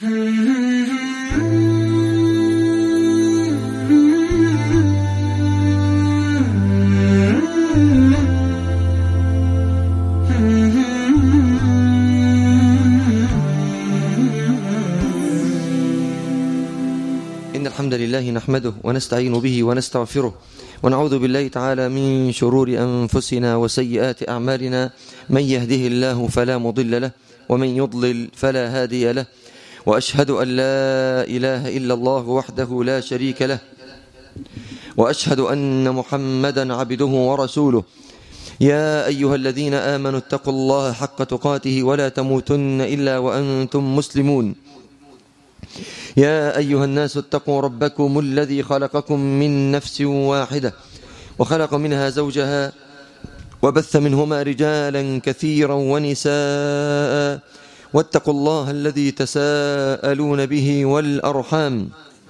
إن الحمد لله نحمده ونستعين به ونستغفره ونعوذ بالله تعالى من شرور أنفسنا وسيئات أعمالنا من يهده الله فلا مضل له ومن يضلل فلا هادي له وأشهد أن لا إله إلا الله وحده لا شريك له وأشهد أن محمدا عبده ورسوله يا أيها الذين آمنوا اتقوا الله حق تقاته ولا تموتن إلا وأنتم مسلمون يا أيها الناس اتقوا ربكم الذي خلقكم من نفس واحدة وخلق منها زوجها وبث منهما رجالا كثيرا ونساء واتقوا الله الذي تساءلون به والأرحام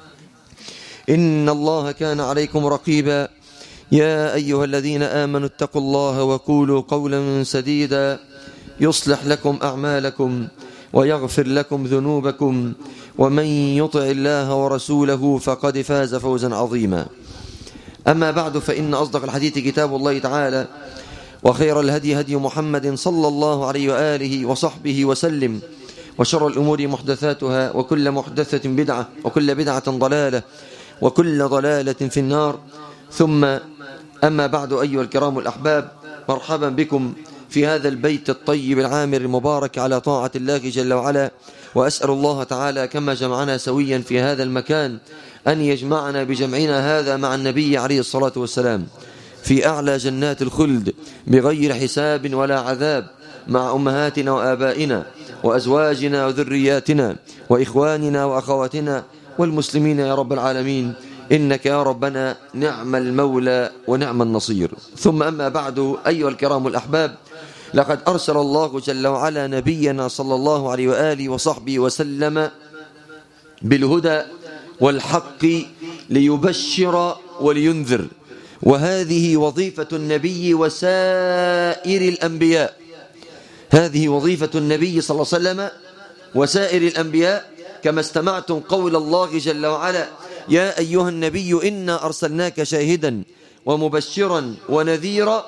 إن الله كان عليكم رقيبا يا أيها الذين آمنوا اتقوا الله وقولوا قولا سديدا يصلح لكم أعمالكم ويغفر لكم ذنوبكم ومن يطع الله ورسوله فقد فاز فوزا عظيما أما بعد فإن أصدق الحديث كتاب الله تعالى وخير الهدي هدي محمد صلى الله عليه وآله وصحبه وسلم وشر الأمور محدثاتها وكل محدثة بدعة وكل بدعة ضلالة وكل ضلالة في النار ثم أما بعد أيها الكرام الأحباب مرحبا بكم في هذا البيت الطيب العامر المبارك على طاعة الله جل وعلا وأسأل الله تعالى كما جمعنا سويا في هذا المكان أن يجمعنا بجمعنا هذا مع النبي عليه الصلاة والسلام في أعلى جنات الخلد بغير حساب ولا عذاب مع أمهاتنا وآبائنا وأزواجنا وذرياتنا وإخواننا وأخواتنا والمسلمين يا رب العالمين إنك يا ربنا نعم المولى ونعم النصير ثم أما بعد أيها الكرام الأحباب لقد أرسل الله جل وعلا نبينا صلى الله عليه وآله وصحبه وسلم بالهدى والحق ليبشر ولينذر وهذه وظيفة النبي وسائر الأنبياء هذه وظيفة النبي صلى الله عليه وسلم وسائر الأنبياء كما استمعتم قول الله جل وعلا يا أيها النبي إنا أرسلناك شاهدا ومبشرا ونذيرا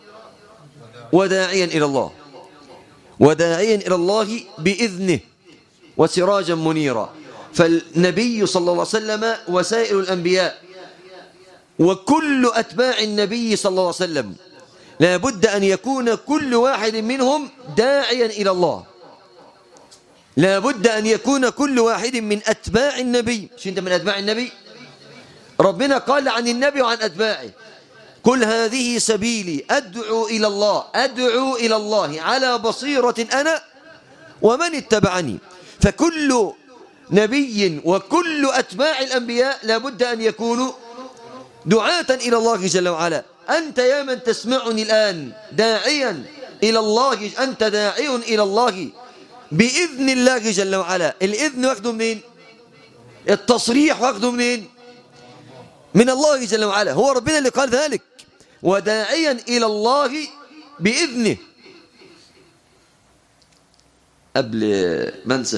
وداعيا إلى الله وداعيا إلى الله بإذنه وسراجا منيرا فالنبي صلى الله عليه وسلم وسائر الأنبياء وكل أتباع النبي صلى الله عليه وسلم لا بد أن يكون كل واحد منهم داعيا إلى الله لا بد أن يكون كل واحد من أتباع النبي مش أنت من أتباع النبي ربنا قال عن النبي وعن أتباعه كل هذه سبيلي أدعو إلى الله أدعو إلى الله على بصيرة أنا ومن اتبعني فكل نبي وكل أتباع الأنبياء لابد أن يكونوا دعاة إلى الله جل وعلا أنت يا من تسمعني الآن داعيا إلى الله أنت داعي إلى الله بإذن الله جل وعلا الإذن واخده منين التصريح واخده منين من الله جل وعلا هو ربنا اللي قال ذلك وداعيا إلى الله بإذنه قبل ما انسى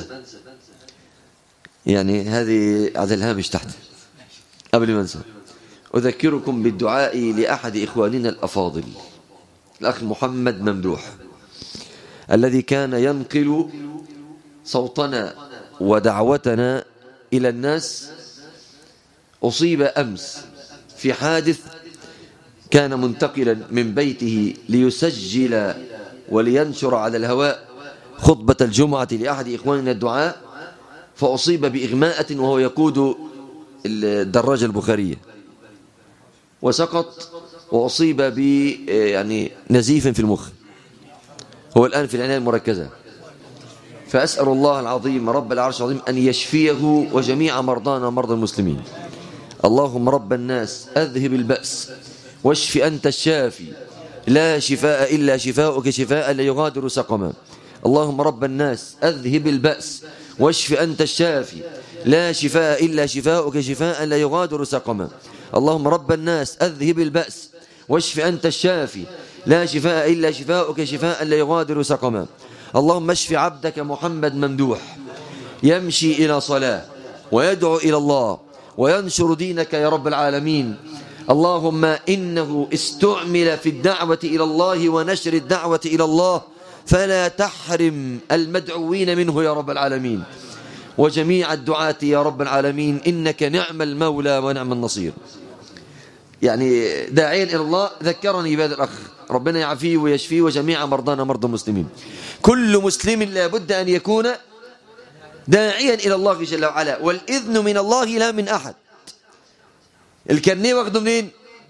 يعني هذه على الهامش تحت قبل ما انسى أذكركم بالدعاء لأحد إخواننا الأفاضل الأخ محمد ممدوح الذي كان ينقل صوتنا ودعوتنا إلى الناس أصيب أمس في حادث كان منتقلا من بيته ليسجل ولينشر على الهواء خطبة الجمعة لأحد إخواننا الدعاء فأصيب بإغماءة وهو يقود الدراجة البخارية وسقط وأصيب ب يعني نزيف في المخ هو الآن في العناية المركزة فأسأل الله العظيم رب العرش العظيم أن يشفيه وجميع مرضانا ومرضى المسلمين اللهم رب الناس أذهب البأس واشف أنت الشافي لا شفاء إلا شفاؤك شفاء لا يغادر سقما اللهم رب الناس أذهب البأس واشف أنت الشافي لا شفاء إلا شفاؤك شفاء لا يغادر سقما اللهم رب الناس أذهب البأس واشف أنت الشافي لا شفاء إلا شفاؤك شفاء لا يغادر سقما اللهم اشف عبدك محمد ممدوح يمشي إلى صلاة ويدعو إلى الله وينشر دينك يا رب العالمين اللهم إنه استعمل في الدعوة إلى الله ونشر الدعوة إلى الله فلا تحرم المدعوين منه يا رب العالمين وجميع الدعاة يا رب العالمين إنك نعم المولى ونعم النصير يعني داعيا إلى الله ذكرني بهذا الأخ ربنا يعافيه ويشفيه وجميع مرضانا مرضى المسلمين كل مسلم لابد أن يكون داعيا إلى الله جل وعلا والإذن من الله لا من أحد الكرنيه واخده منين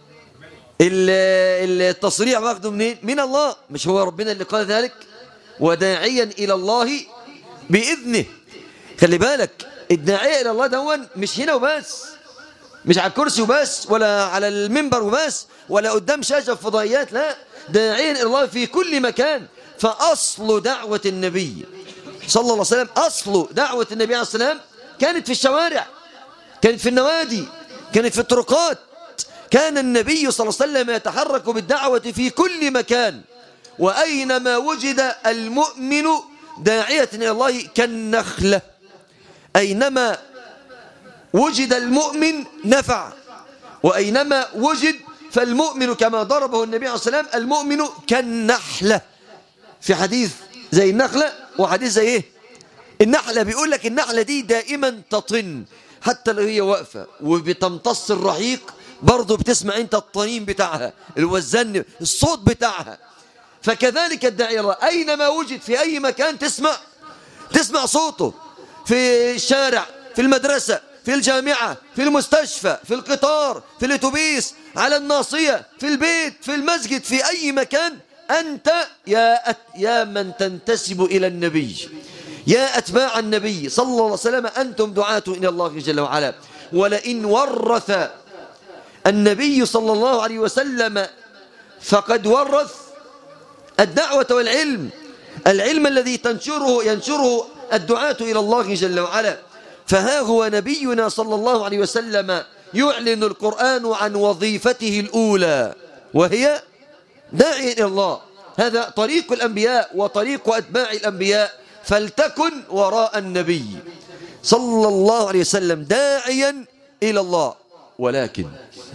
التصريح واخده منين من الله مش هو ربنا اللي قال ذلك وداعيا إلى الله بإذنه خلي بالك الداعية إلى الله دون مش هنا وبس مش على الكرسي وبس ولا على المنبر وبس ولا قدام شاشة في فضائيات لا داعيا إلى الله في كل مكان فأصل دعوة النبي صلى الله عليه وسلم أصل دعوة النبي عليه السلام كانت في الشوارع كانت في النوادي كانت في الطرقات كان النبي صلى الله عليه وسلم يتحرك بالدعوة في كل مكان وأينما وجد المؤمن داعية إلى الله كالنخلة أينما وجد المؤمن نفع وأينما وجد فالمؤمن كما ضربه النبي عليه الصلاة والسلام المؤمن كالنحلة في حديث زي النخلة وحديث زي ايه النحلة بيقول لك النحلة دي دائما تطن حتى لو هي واقفة وبتمتص الرحيق برضه بتسمع انت الطنين بتاعها الوزن الصوت بتاعها فكذلك الداعية الله أينما وجد في أي مكان تسمع تسمع صوته في الشارع في المدرسة في الجامعة في المستشفى في القطار في الاتوبيس على الناصية في البيت في المسجد في أي مكان أنت يا, أت يا من تنتسب إلى النبي يا أتباع النبي صلى الله عليه وسلم أنتم دعاة إلى الله جل وعلا ولئن ورث النبي صلى الله عليه وسلم فقد ورث الدعوة والعلم العلم الذي تنشره ينشره الدعاة إلى الله جل وعلا فها هو نبينا صلى الله عليه وسلم يعلن القرآن عن وظيفته الأولى وهي داعي إلى الله هذا طريق الأنبياء وطريق أتباع الأنبياء فلتكن وراء النبي صلى الله عليه وسلم داعيا إلى الله ولكن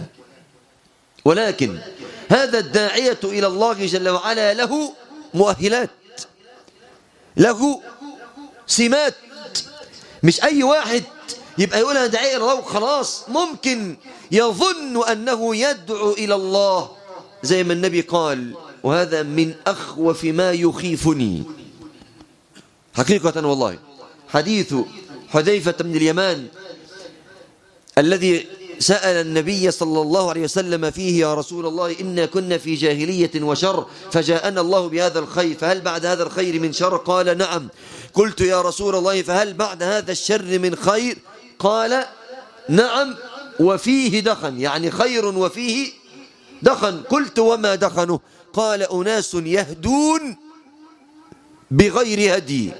ولكن هذا الداعية إلى الله جل وعلا له مؤهلات له سمات مش أي واحد يبقى يقول أنا داعية إلى الله خلاص ممكن يظن أنه يدعو إلى الله زي ما النبي قال وهذا من أخوف ما يخيفني حقيقة والله حديث حذيفة بن اليمان الذي سأل النبي صلى الله عليه وسلم فيه يا رسول الله إنا كنا في جاهلية وشر فجاءنا الله بهذا الخير فهل بعد هذا الخير من شر قال نعم قلت يا رسول الله فهل بعد هذا الشر من خير قال نعم وفيه دخن يعني خير وفيه دخن قلت وما دخنه قال أناس يهدون بغير هدي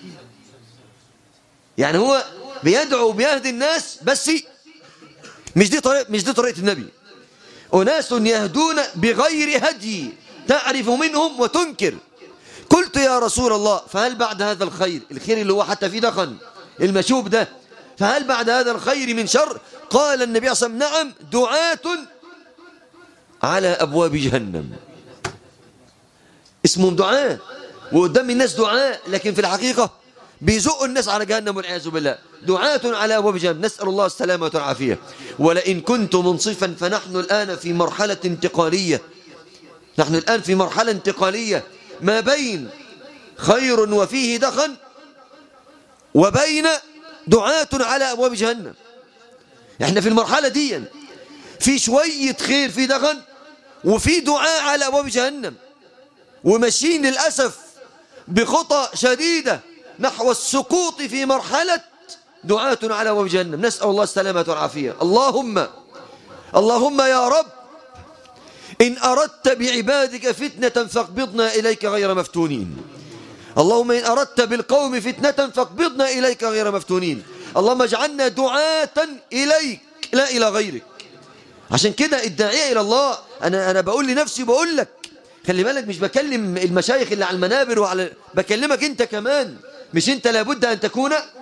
يعني هو بيدعو بيهدي الناس بس مش دي طريقة مش دي طريقة النبي أناس يهدون بغير هدي تعرف منهم وتنكر قلت يا رسول الله فهل بعد هذا الخير الخير اللي هو حتى في دخن المشوب ده فهل بعد هذا الخير من شر قال النبي صلى الله عليه وسلم نعم دعاة على أبواب جهنم اسمهم دعاء وقدام الناس دعاء لكن في الحقيقة بيزقوا الناس على جهنم والعياذ بالله دعاة على أبواب جهنم نسأل الله السلامة والعافية ولئن كنت منصفا فنحن الآن في مرحلة انتقالية نحن الآن في مرحلة انتقالية ما بين خير وفيه دخن وبين دعاة على أبواب جهنم احنا في المرحلة دي في شوية خير في دخن وفي دعاء على أبواب جهنم وماشيين للأسف بخطى شديدة نحو السقوط في مرحلة دعاة على أبواب جهنم نسأل الله السلامة والعافية اللهم اللهم يا رب إن أردت بعبادك فتنة فاقبضنا إليك غير مفتونين اللهم إن أردت بالقوم فتنة فاقبضنا إليك غير مفتونين اللهم اجعلنا دعاة إليك لا إلى غيرك عشان كده الداعية إلى الله أنا, أنا بقول لنفسي بقول لك خلي بالك مش بكلم المشايخ اللي على المنابر وعلى بكلمك أنت كمان مش أنت لابد أن تكون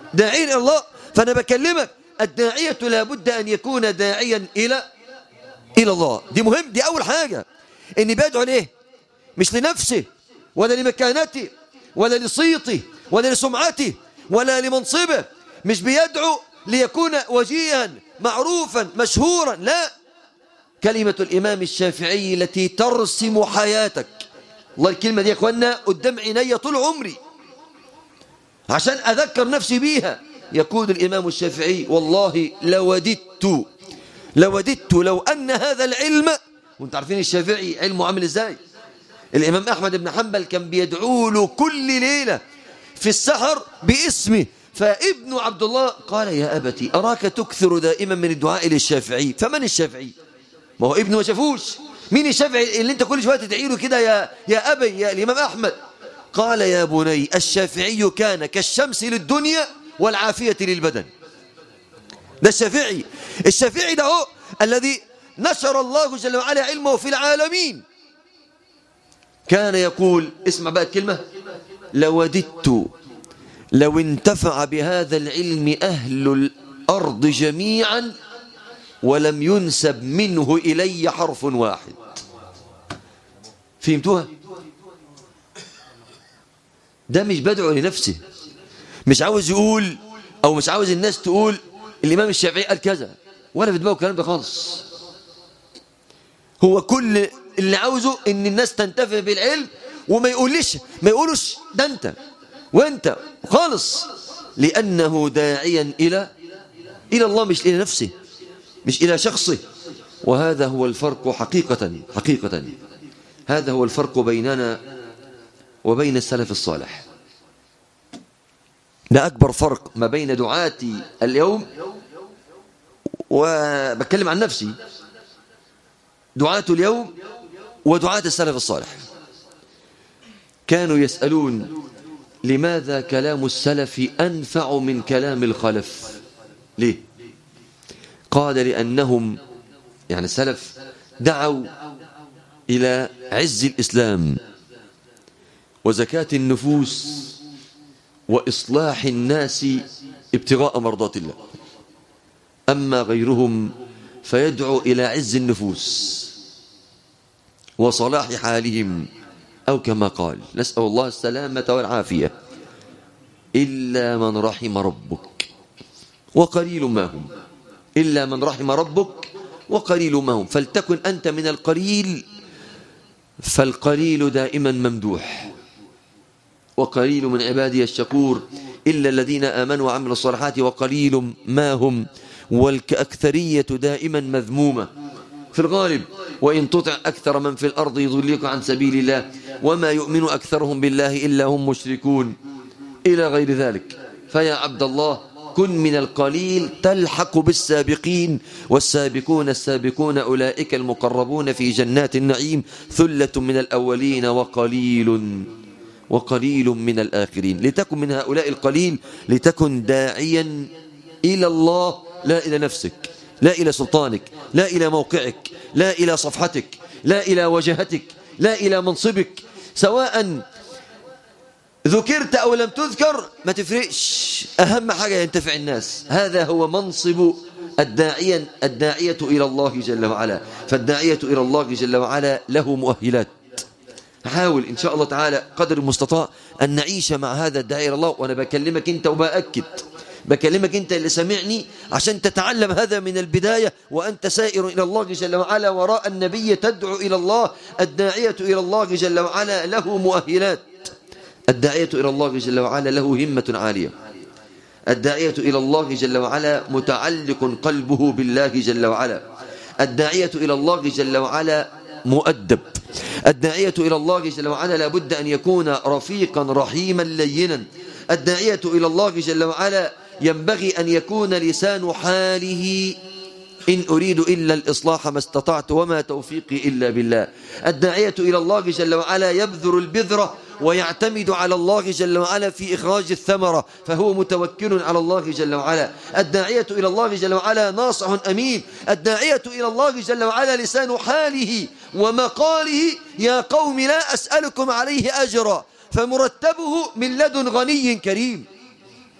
داعين إلى الله فأنا بكلمك الداعية لابد أن يكون داعيا إلى إلى الله دي مهم دي أول حاجة إني بدعو ليه مش لنفسه ولا لمكانته ولا لصيته ولا لسمعته ولا لمنصبه مش بيدعو ليكون وجيها معروفا مشهورا لا كلمة الإمام الشافعي التي ترسم حياتك الله الكلمة دي يا أخوانا قدام عيني طول عمري عشان أذكر نفسي بيها يقول الإمام الشافعي والله لوددت لوددت لو أن هذا العلم وانت عارفين الشافعي علمه عامل ازاي الإمام أحمد بن حنبل كان بيدعو له كل ليلة في السحر باسمه فابن عبد الله قال يا أبتي أراك تكثر دائما من الدعاء للشافعي فمن الشافعي ما هو ابنه ما شافوش مين الشافعي اللي انت كل شوية تدعي له كده يا, يا أبي يا الإمام أحمد قال يا بني الشافعي كان كالشمس للدنيا والعافية للبدن ده الشافعي الشافعي ده هو الذي نشر الله جل وعلا علمه في العالمين كان يقول اسمع بقى الكلمة لوددت لو انتفع بهذا العلم أهل الأرض جميعا ولم ينسب منه إلي حرف واحد فهمتوها ده مش بدعو لنفسه مش عاوز يقول أو مش عاوز الناس تقول الإمام الشافعي قال كذا ولا في دماغه الكلام ده خالص هو كل اللي عاوزه ان الناس تنتفع بالعلم وما يقولش ما يقولوش ده انت وانت خالص لانه داعيا الى الى الله مش الى نفسه مش الى شخصه وهذا هو الفرق حقيقة حقيقة هذا هو الفرق بيننا وبين السلف الصالح ده أكبر فرق ما بين دعاتي اليوم وبتكلم عن نفسي دعاة اليوم ودعاة السلف الصالح كانوا يسألون لماذا كلام السلف أنفع من كلام الخلف ليه قال لأنهم يعني السلف دعوا إلى عز الإسلام وزكاة النفوس وإصلاح الناس ابتغاء مرضات الله أما غيرهم فيدعو إلى عز النفوس وصلاح حالهم أو كما قال نسأل الله السلامة والعافية إلا من رحم ربك وقليل ما هم إلا من رحم ربك وقليل ما هم فلتكن أنت من القليل فالقليل دائما ممدوح وقليل من عبادي الشكور إلا الذين آمنوا وعملوا الصالحات وقليل ما هم والكأكثرية دائما مذمومة في الغالب وإن تطع أكثر من في الأرض يضليك عن سبيل الله وما يؤمن أكثرهم بالله إلا هم مشركون إلى غير ذلك فيا عبد الله كن من القليل تلحق بالسابقين والسابقون السابقون أولئك المقربون في جنات النعيم ثلة من الأولين وقليل وقليل من الآخرين لتكن من هؤلاء القليل لتكن داعيا إلى الله لا إلى نفسك لا إلى سلطانك لا إلى موقعك لا إلى صفحتك لا إلى وجهتك لا إلى منصبك سواء ذكرت أو لم تذكر ما تفرقش أهم حاجة ينتفع الناس هذا هو منصب الداعية الداعية إلى الله جل وعلا فالداعية إلى الله جل وعلا له مؤهلات حاول إن شاء الله تعالى قدر المستطاع أن نعيش مع هذا الداعية إلى الله وأنا بكلمك أنت وبأكد بكلمك أنت اللي سمعني عشان تتعلم هذا من البداية وأنت سائر إلى الله جل وعلا وراء النبي تدعو إلى الله الداعية إلى الله جل وعلا له مؤهلات الداعية إلى الله جل وعلا له همة عالية الداعية إلى الله جل وعلا متعلق قلبه بالله جل وعلا الداعية إلى الله جل وعلا مؤدب الداعية إلى الله جل وعلا لابد أن يكون رفيقا رحيما لينا الداعية إلى الله جل وعلا ينبغي أن يكون لسان حاله إن أريد إلا الإصلاح ما استطعت وما توفيقي إلا بالله الداعية إلى الله جل وعلا يبذر البذرة ويعتمد على الله جل وعلا في إخراج الثمرة فهو متوكل على الله جل وعلا الداعية إلى الله جل وعلا ناصح أمين الداعية إلى الله جل وعلا لسان حاله ومقاله يا قوم لا أسألكم عليه أجرا فمرتبه من لدن غني كريم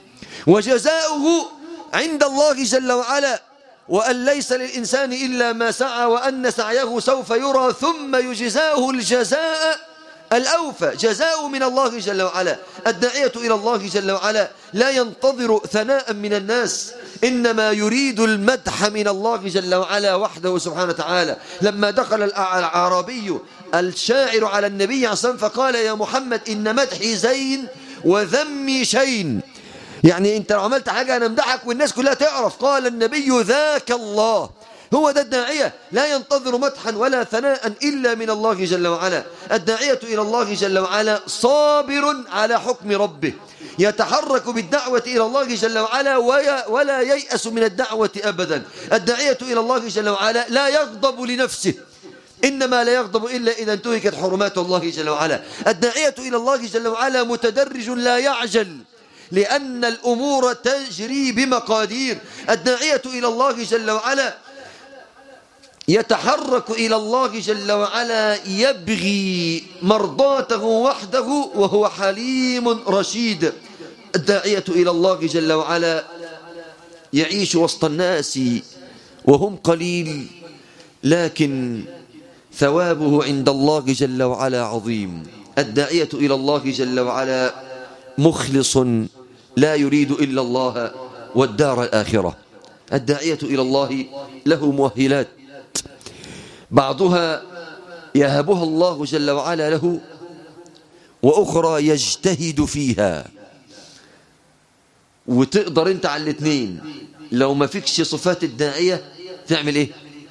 وجزاؤه عند الله جل وعلا وأن ليس للإنسان إلا ما سعى وأن سعيه سوف يرى ثم يجزاؤه الجزاء الأوفى جزاء من الله جل وعلا الداعية إلى الله جل وعلا لا ينتظر ثناء من الناس إنما يريد المدح من الله جل وعلا وحده سبحانه وتعالى لما دخل الأعرابي الشاعر على النبي عليه الصلاة فقال يا محمد إن مدحي زين وذمي شين يعني انت لو عملت حاجة انا امدحك والناس كلها تعرف قال النبي ذاك الله هو ده الداعية لا ينتظر مدحا ولا ثناء إلا من الله جل وعلا الداعية إلى الله جل وعلا صابر على حكم ربه يتحرك بالدعوة إلى الله جل وعلا ولا ييأس من الدعوة أبدا الداعية إلى الله جل وعلا لا يغضب لنفسه إنما لا يغضب إلا إذا انتهكت حرمات الله جل وعلا الداعية إلى الله جل وعلا متدرج لا يعجل لأن الأمور تجري بمقادير الداعية إلى الله جل وعلا يتحرك إلى الله جل وعلا يبغي مرضاته وحده وهو حليم رشيد الداعية إلى الله جل وعلا يعيش وسط الناس وهم قليل لكن ثوابه عند الله جل وعلا عظيم الداعية إلى الله جل وعلا مخلص لا يريد إلا الله والدار الآخرة الداعية إلى الله له مؤهلات بعضها يهبها الله جل وعلا له وأخرى يجتهد فيها وتقدر انت على الاثنين لو ما فيكش صفات الداعية تعمل ايه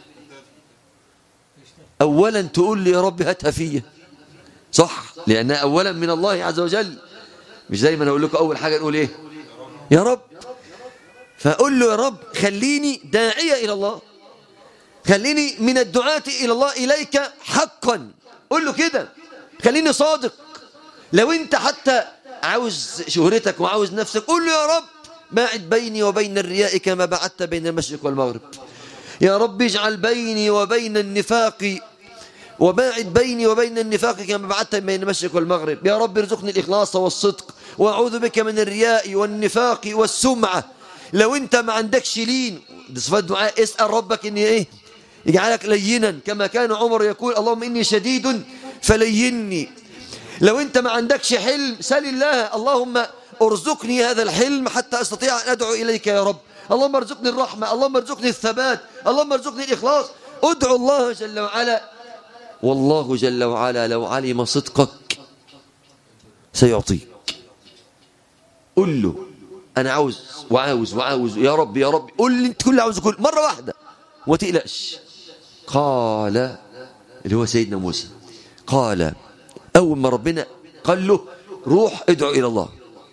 اولا تقول لي يا رب هاتها فيا صح لانها اولا من الله عز وجل مش زي ما انا اقول لكم اول حاجة نقول ايه يا رب فاقول له يا رب خليني داعية الى الله خليني من الدعاة إلى الله إليك حقا قل له كده خليني صادق لو أنت حتى عاوز شهرتك وعاوز نفسك قل له يا رب باعد بيني وبين الرياء كما بعدت بين المشرق والمغرب يا رب اجعل بيني وبين النفاق وباعد بيني وبين النفاق كما بعدت بين المشرق والمغرب يا رب ارزقني الإخلاص والصدق وأعوذ بك من الرياء والنفاق والسمعة لو أنت ما عندكش لين دي صفات دعاء اسأل ربك إن إيه يجعلك لينا كما كان عمر يقول اللهم إني شديد فليني لو أنت ما عندكش حلم سل الله اللهم ارزقني هذا الحلم حتى أستطيع أن أدعو إليك يا رب اللهم ارزقني الرحمة اللهم ارزقني الثبات اللهم ارزقني الإخلاص ادعو الله جل وعلا والله جل وعلا لو علم صدقك سيعطيك قل له أنا عاوز وعاوز وعاوز يا رب يا رب قل لي انت كل عاوز كل مرة واحدة وما تقلقش قال اللي هو سيدنا موسى قال أول ما ربنا قال له روح ادعو إلى الله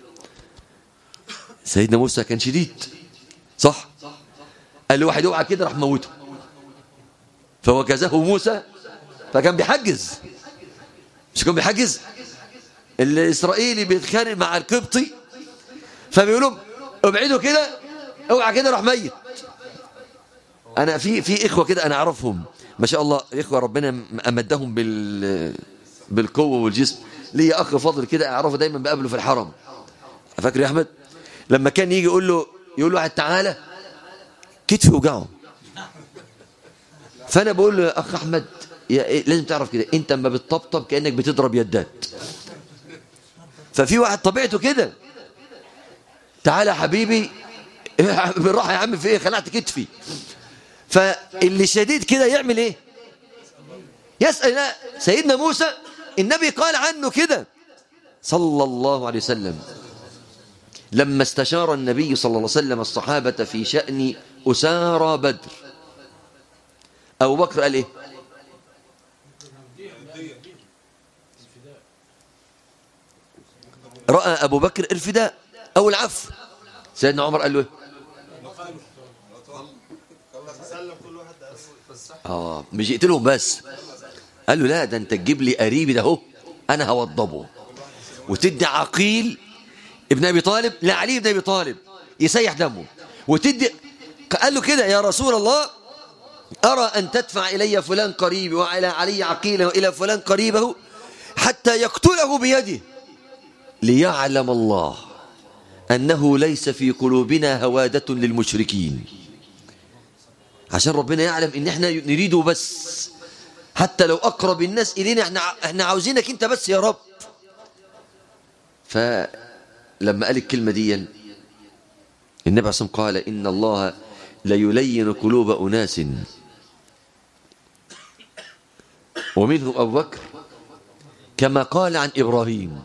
سيدنا موسى كان شديد صح قال له واحد اوعى كده راح موته فوكزه موسى فكان بيحجز مش كان بيحجز الإسرائيلي بيتخانق مع القبطي فبيقول لهم ابعدوا كده اوعى كده راح ميت انا في في اخوه كده انا اعرفهم ما شاء الله اخوه ربنا امدهم بال بالقوه والجسم لي اخ فاضل كده اعرفه دايما بقابله في الحرم فاكر يا احمد لما كان يجي يقول له يقول له واحد تعالى كتفي وجعه فانا بقول له يا اخ احمد يا إيه لازم تعرف كده انت اما بتطبطب كانك بتضرب يدات ففي واحد طبيعته كده تعالى يا حبيبي بالراحه يا عم في ايه خلعت كتفي فاللي شديد كده يعمل ايه يسأل لا سيدنا موسى النبي قال عنه كده صلى الله عليه وسلم لما استشار النبي صلى الله عليه وسلم الصحابة في شأن أسارى بدر أبو بكر قال إيه رأى أبو بكر الفداء أو العفو سيدنا عمر قال له إيه اه مش يقتلهم بس قال له لا ده انت تجيب لي قريبي ده اهو انا هوضبه وتدي عقيل ابن ابي طالب لعلي بن ابي طالب يسيح دمه وتدي قال له كده يا رسول الله ارى ان تدفع الي فلان قريبي وعلى علي عقيله والى فلان قريبه حتى يقتله بيده ليعلم الله أنه ليس في قلوبنا هوادة للمشركين عشان ربنا يعلم ان احنا نريده بس حتى لو اقرب الناس الينا احنا احنا عاوزينك انت بس يا رب فلما قال الكلمه دي النبي عليه الصلاه قال ان الله ليلين قلوب اناس ومنه ابو بكر كما قال عن ابراهيم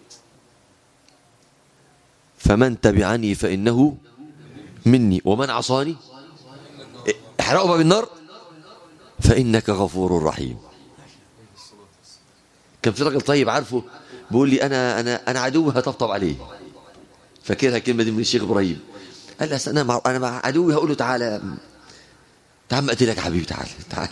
فمن تبعني فانه مني ومن عصاني احرقوا بالنار فإنك غفور رحيم كان في راجل طيب عارفه بيقول لي أنا أنا أنا عدو هطبطب عليه فاكرها الكلمة دي من الشيخ إبراهيم قال لي أنا مع أنا مع عدوي هقول له تعالى تعال أقتلك يا حبيبي تعال تعال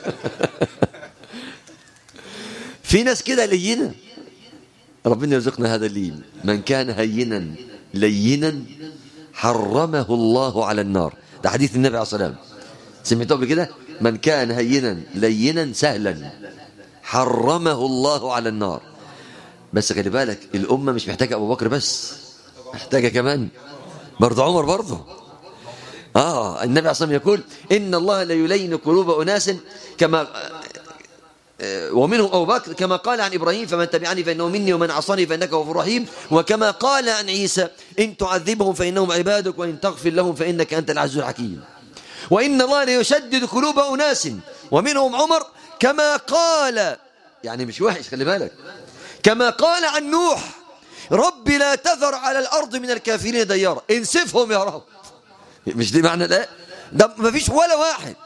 في ناس كده لينة ربنا يرزقنا هذا اللين من كان هينا لينا حرمه الله على النار ده حديث النبي عليه الصلاة والسلام سمعتوا قبل كده من كان هينا لينا سهلا حرمه الله على النار بس خلي بالك الأمة مش محتاجة أبو بكر بس محتاجة كمان برضه عمر برضه آه النبي عليه الصلاة يقول إن الله لا يلين قلوب أناس كما ومنهم أبو بكر كما قال عن إبراهيم فمن تبعني فإنه مني ومن عصاني فإنك غفور رحيم وكما قال عن عيسى إن تعذبهم فإنهم عبادك وإن تغفر لهم فإنك أنت العزيز الحكيم وإن الله ليشدد قلوب أناس ومنهم عمر كما قال يعني مش وحش خلي بالك كما قال عن نوح رب لا تذر على الأرض من الكافرين ديارا انسفهم يا رب مش دي معنى لا ده ما فيش ولا واحد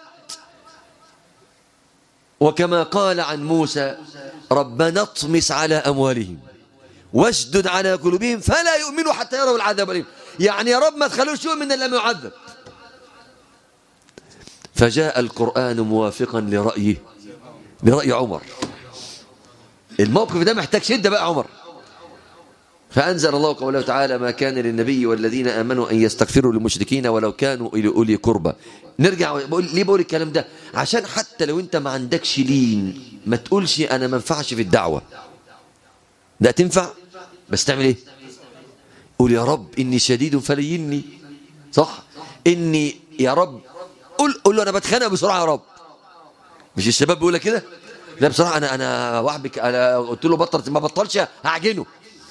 وكما قال عن موسى ربنا اطمس على أموالهم واشدد على قلوبهم فلا يؤمنوا حتى يروا العذاب الأليم يعني يا رب ما تخلوش يؤمن إلا لما يعذب فجاء القرآن موافقا لرأيه لرأي عمر الموقف ده محتاج شدة بقى عمر فأنزل الله قوله تعالى ما كان للنبي والذين آمنوا أن يستغفروا للمشركين ولو كانوا إلى أولي قربى نرجع بقول ليه بقول الكلام ده عشان حتى لو أنت ما عندكش لين ما تقولش أنا ما انفعش في الدعوة لا تنفع بس تعمل إيه قول يا رب إني شديد فليني صح إني يا رب قول قول له انا بتخانق بسرعه يا رب مش الشباب بيقول كده لا بصراحه انا انا وحبك انا قلت له بطل ما بطلش هعجنه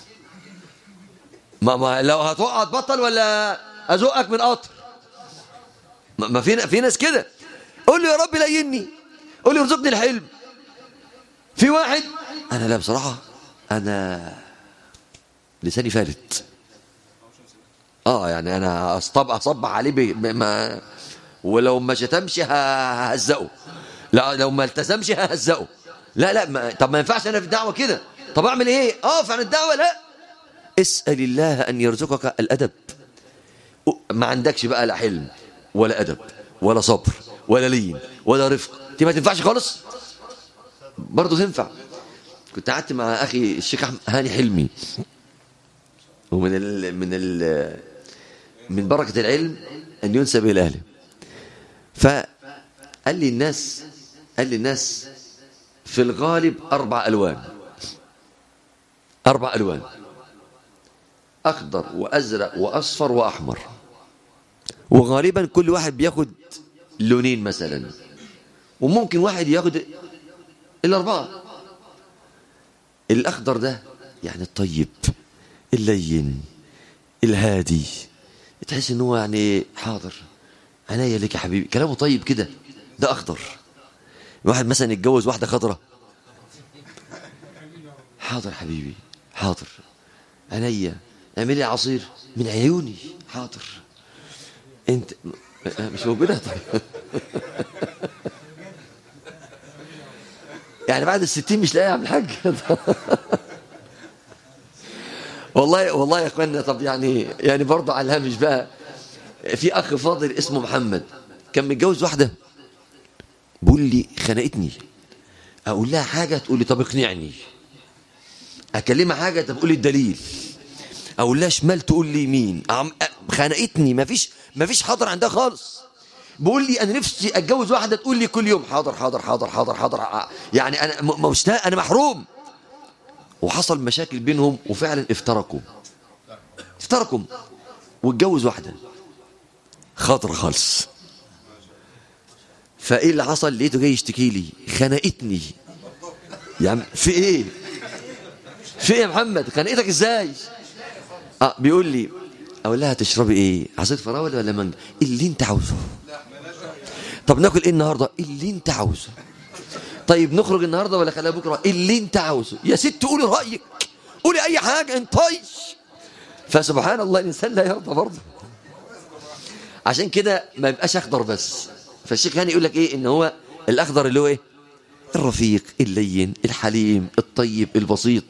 ما, ما لو هتقع تبطل ولا ازقك من قطر ما, ما في في ناس كده قول له يا رب ليني قول له ارزقني الحلم في واحد انا لا بصراحه انا لساني فالت اه يعني انا اصطب اصبح عليه ما ولو ما شتمش ههزقه لا لو ما التزمش ههزقه لا لا ما طب ما ينفعش انا في الدعوه كده طب اعمل ايه اقف عن الدعوه لا اسال الله ان يرزقك الادب ما عندكش بقى لا حلم ولا ادب ولا صبر ولا لين ولا رفق دي ما تنفعش خالص برضه تنفع كنت قعدت مع اخي الشيخ احمد هاني حلمي ومن ال من ال من بركه العلم ان ينسب الى اهله فقال لي الناس قال لي الناس في الغالب أربع ألوان أربع ألوان أخضر وأزرق وأصفر وأحمر وغالبا كل واحد بياخد لونين مثلا وممكن واحد ياخد الأربعة الأخضر ده يعني الطيب اللين الهادي تحس ان هو يعني حاضر عناية لك يا حبيبي كلامه طيب كده ده أخضر واحد مثلا يتجوز واحدة خضرة حاضر حبيبي حاضر عينيا اعملي عصير من عيوني حاضر انت مش موجودة طيب يعني بعد الستين مش لاقي اعمل حاجة والله والله يا اخوانا طب يعني يعني برضه على الهامش بقى في اخ فاضل اسمه محمد كان متجوز واحده بيقول لي خنقتني اقول لها حاجه تقول لي طب اقنعني اكلمها حاجه طب قول لي الدليل اقول لها شمال تقول لي يمين خنقتني مفيش مفيش حاضر عندها خالص بيقول لي انا نفسي اتجوز واحده تقول لي كل يوم حاضر حاضر حاضر حاضر حاضر يعني انا مشتاق انا محروم وحصل مشاكل بينهم وفعلا افترقوا افترقوا واتجوز واحدة خضرة خالص فايه اللي حصل لقيته جاي يشتكي لي خنقتني يا عم في ايه في ايه يا محمد خنقتك ازاي اه بيقول لي اقول لها تشربي ايه عصير فراوله ولا مانجا اللي انت عاوزه طب ناكل ايه النهارده اللي انت عاوزه طيب نخرج النهارده ولا خليها بكره اللي انت عاوزه يا ست قولي رايك قولي اي حاجه انطيش فسبحان الله الانسان لا يرضى برضه عشان كده ما يبقاش اخضر بس فالشيخ هاني يقول لك ايه ان هو الاخضر اللي هو ايه الرفيق اللين الحليم الطيب البسيط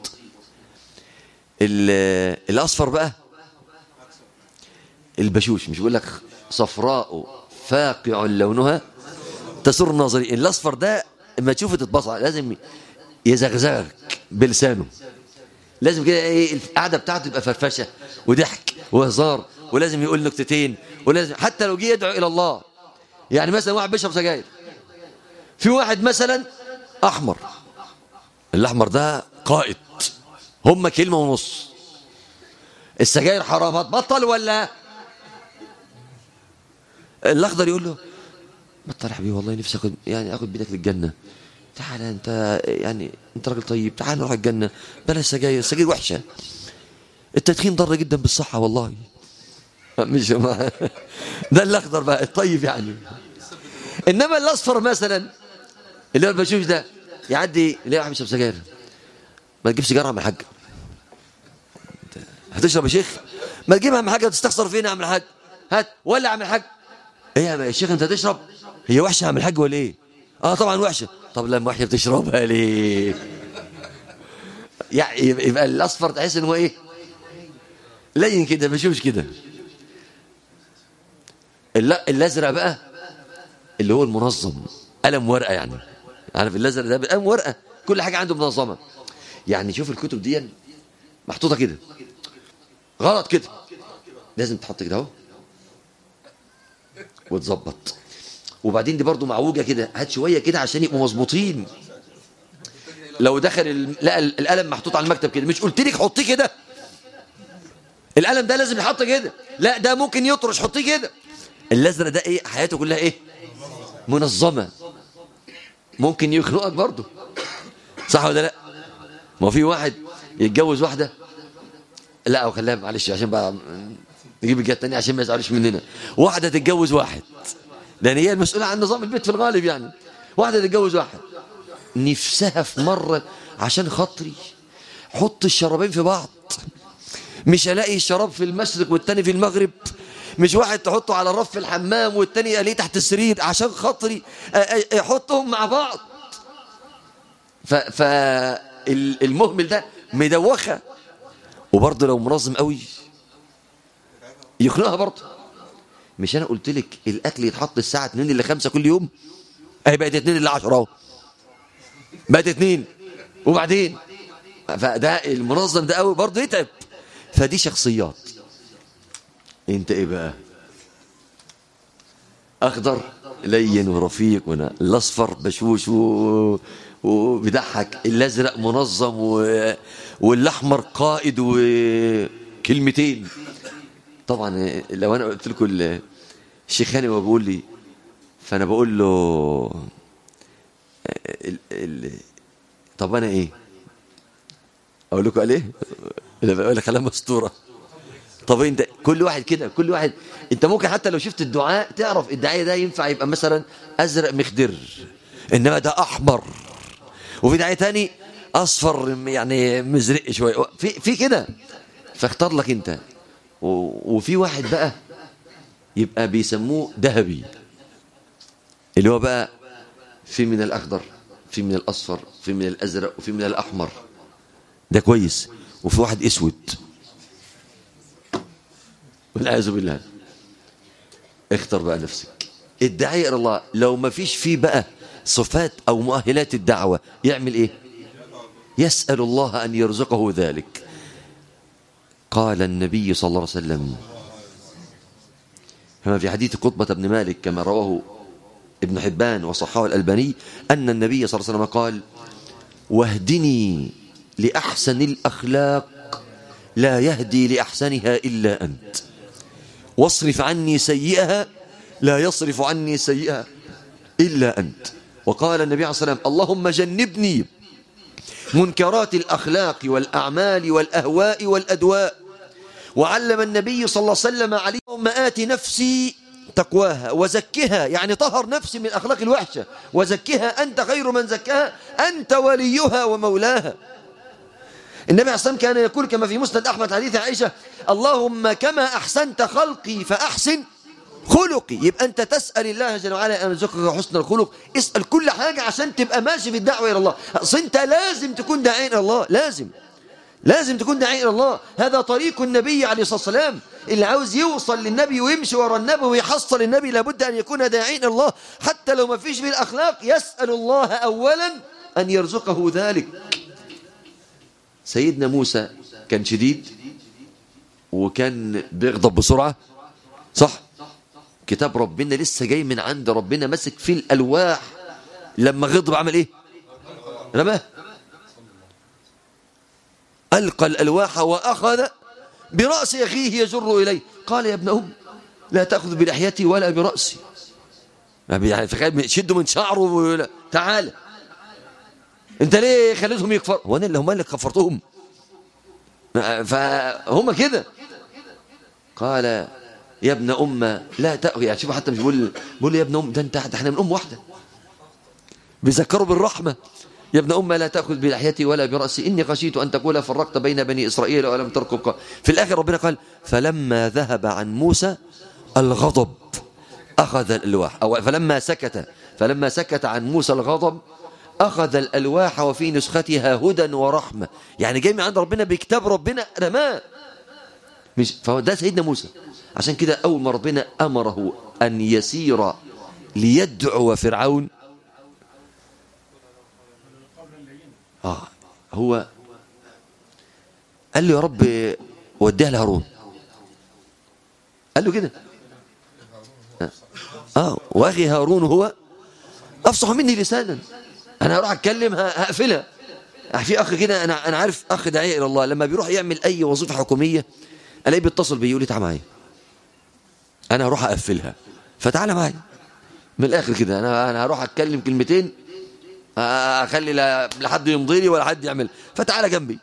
ال- الاصفر بقى البشوش مش بيقول لك صفراء فاقع لونها تسر الناظرين الاصفر ده اما تشوفه تتبصع لازم يزغزغك بلسانه لازم كده ايه القعده بتاعته تبقى فرفشه وضحك وهزار ولازم يقول نكتتين ولازم حتى لو جه يدعو الى الله يعني مثلا واحد بيشرب سجاير في واحد مثلا احمر الاحمر ده قائد هم كلمه ونص السجاير حرام هتبطل ولا الاخضر يقول له بطل يا حبيبي والله نفسي اخد يعني اخد بيدك للجنه تعال انت يعني انت راجل طيب تعال نروح الجنه بلاش سجاير السجاير وحشه التدخين ضار جدا بالصحه والله مش ما ده الاخضر بقى الطيب يعني انما الاصفر مثلا اللي هو البشوش ده يعدي يلاقي واحد بيشرب سجاير ما تجيب سيجاره يا عم الحاج هتشرب يا شيخ ما تجيبها يا عم الحاج تستخسر فين يا عم الحاج هات ولا يا عم الحاج ايه يا شيخ انت تشرب هي وحشه يا عم الحاج ولا ايه اه طبعا وحشه طب لما وحشه بتشربها ليه يعني يبقى الاصفر تحس ان هو ايه لين كده بشوش كده الل- الازرق بقى اللي هو المنظم قلم ورقه يعني عارف الازرق ده قلم ورقه كل حاجه عنده منظمه يعني شوف الكتب دي محطوطه كده غلط كده لازم تحط كده اهو وتظبط وبعدين دي برضو معوجه كده هات شويه كده عشان يبقوا مظبوطين لو دخل ال- لقى ال- القلم محطوط على المكتب كده مش قلت لك حطيه كده القلم ده لازم يتحط كده لا ده ممكن يطرش حطيه كده الازرق ده ايه حياته كلها ايه منظمه ممكن يخنقك برضه صح ولا لا ما هو في واحد يتجوز واحده لا او خليها معلش عشان بقى نجيب الجهه الثانيه عشان ما يزعلوش مننا واحده تتجوز واحد لان هي المسؤوله عن نظام البيت في الغالب يعني واحده تتجوز واحد نفسها في مره عشان خاطري حط الشرابين في بعض مش الاقي الشراب في المشرق والتاني في المغرب مش واحد تحطه على رف الحمام والتاني الاقيه تحت السرير عشان خاطري أ- أ- احطهم مع بعض فالمهمل ده مدوخه وبرضه لو منظم قوي يخنقها برضه مش انا قلت لك الاكل يتحط الساعه 2 ل 5 كل يوم اهي بقت 2 ل 10 اهو بقت 2 وبعدين فده المنظم ده قوي برضه يتعب فدي شخصيات انت ايه بقى اخضر لين ورفيق ونا الاصفر بشوش و... وبيضحك الازرق منظم و... والاحمر قائد وكلمتين طبعا لو انا قلت لكم ال- الشيخ هاني وهو بيقول لي فانا بقول له ال... ال... طب انا ايه اقول لكم قال ايه لا بقول لك كلام اسطوره طب انت كل واحد كده كل واحد انت ممكن حتى لو شفت الدعاء تعرف الداعيه ده ينفع يبقى مثلا ازرق مخضر انما ده احمر وفي داعيه تاني اصفر يعني مزرق شويه في في كده فاختار لك انت و- وفي واحد بقى يبقى بيسموه ذهبي اللي هو بقى في من الاخضر في من الاصفر في من الازرق وفي من الاحمر ده كويس وفي واحد اسود والعياذ بالله اختر بقى نفسك الداعية الى الله لو ما فيش فيه بقى صفات او مؤهلات الدعوة يعمل ايه يسأل الله ان يرزقه ذلك قال النبي صلى الله عليه وسلم كما في حديث قطبة بن مالك كما رواه ابن حبان وصححه الألباني أن النبي صلى الله عليه وسلم قال واهدني لأحسن الأخلاق لا يهدي لأحسنها إلا أنت واصرف عني سيئها لا يصرف عني سيئها إلا أنت وقال النبي عليه الصلاة والسلام اللهم جنبني منكرات الأخلاق والأعمال والأهواء والأدواء وعلم النبي صلى الله عليه وسلم عليه اللهم آت نفسي تقواها وزكها يعني طهر نفسي من الأخلاق الوحشة وزكها أنت خير من زكاها أنت وليها ومولاها النبي عليه الصلاة والسلام كان يقول كما في مسند أحمد حديث عائشة اللهم كما أحسنت خلقي فأحسن خلقي يبقى أنت تسأل الله جل وعلا أن يرزقك حسن الخلق اسأل كل حاجة عشان تبقى ماشي في الدعوة إلى الله أصل أنت لازم تكون داعي إلى الله لازم لازم تكون داعي إلى الله هذا طريق النبي عليه الصلاة والسلام اللي عاوز يوصل للنبي ويمشي ورا النبي ويحصل النبي لابد أن يكون داعي إلى الله حتى لو ما فيش في الأخلاق يسأل الله أولا أن يرزقه ذلك سيدنا موسى كان شديد وكان بيغضب بسرعة صح كتاب ربنا لسه جاي من عند ربنا مسك فيه الألواح لما غضب عمل ايه رماه ألقى الألواح وأخذ برأس أخيه يجر إليه قال يا ابن أم لا تأخذ بلحيتي ولا برأسي يعني في شدوا من شعره ولا. تعال انت ليه خليتهم يكفر وانا اللي هم اللي كفرتهم فهم كده قال يا ابن أم لا تأخذ يعني شوفوا حتى مش بيقول بيقول يا ابن أم ده انت ده احنا من أم واحدة بيذكروا بالرحمة يا ابن أم لا تأخذ بلحيتي ولا برأسي إني خشيت أن تقول فرقت بين بني إسرائيل ولم تركب في الآخر ربنا قال فلما ذهب عن موسى الغضب أخذ الألواح أو فلما سكت فلما سكت عن موسى الغضب أخذ الألواح وفي نسختها هدى ورحمة يعني جاي من عند ربنا بكتاب ربنا رماه مش فده سيدنا موسى عشان كده أول ما ربنا أمره أن يسير ليدعو فرعون آه هو قال له يا رب وديها لهارون قال له كده اه واخي هارون هو افصح مني لسانا انا هروح اتكلم هقفلها في اخ كده انا انا عارف اخ داعيه الى الله لما بيروح يعمل اي وظيفه حكوميه الاقيه بيتصل بيا يقول لي تعالى معايا انا هروح اقفلها فتعالى معايا من الاخر كده انا انا هروح اتكلم كلمتين اخلي لا حد يمضي لي ولا حد يعمل فتعالى جنبي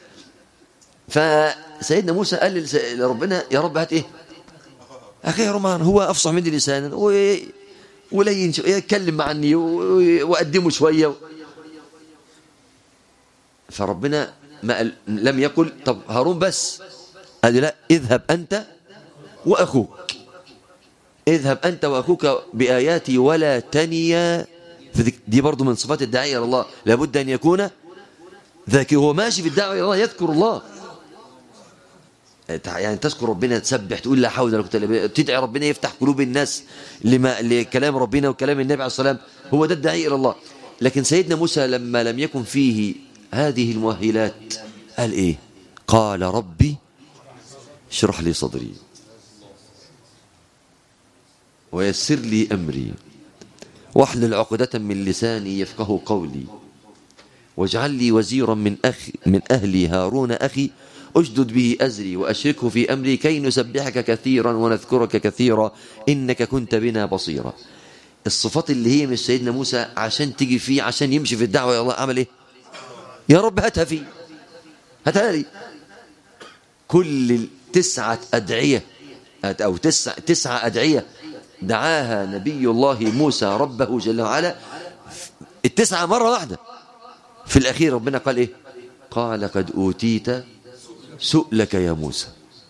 فسيدنا موسى قال لربنا يا رب هات ايه اخي رومان هو افصح مني لسانا ولين يتكلم عني واقدمه شويه فربنا ما قال لم يقل طب هارون بس قال لا اذهب انت واخوك اذهب انت واخوك باياتي ولا تنيا دي برضو من صفات الداعية إلى الله لابد أن يكون ذاكر هو ماشي في الدعوة إلى الله يذكر الله يعني تذكر ربنا تسبح تقول لا حول ولا قوه الا بالله تدعي ربنا يفتح قلوب الناس لما لكلام ربنا وكلام النبي عليه الصلاه والسلام هو ده الداعي الى الله لكن سيدنا موسى لما لم يكن فيه هذه المؤهلات قال ايه قال ربي اشرح لي صدري ويسر لي امري واحلل عقدة من لساني يفقه قولي واجعل لي وزيرا من أخي من أهلي هارون أخي أشدد به أزري وأشركه في أمري كي نسبحك كثيرا ونذكرك كثيرا إنك كنت بنا بصيرا الصفات اللي هي من سيدنا موسى عشان تيجي فيه عشان يمشي في الدعوة يا الله عمل إيه يا رب هاتها فيه هاتها لي كل التسعة أدعية أو تسع تسعة أدعية دعاها نبي الله موسى ربه جل وعلا التسعة مرة واحدة في الأخير ربنا قال إيه قال قد أوتيت سؤلك يا موسى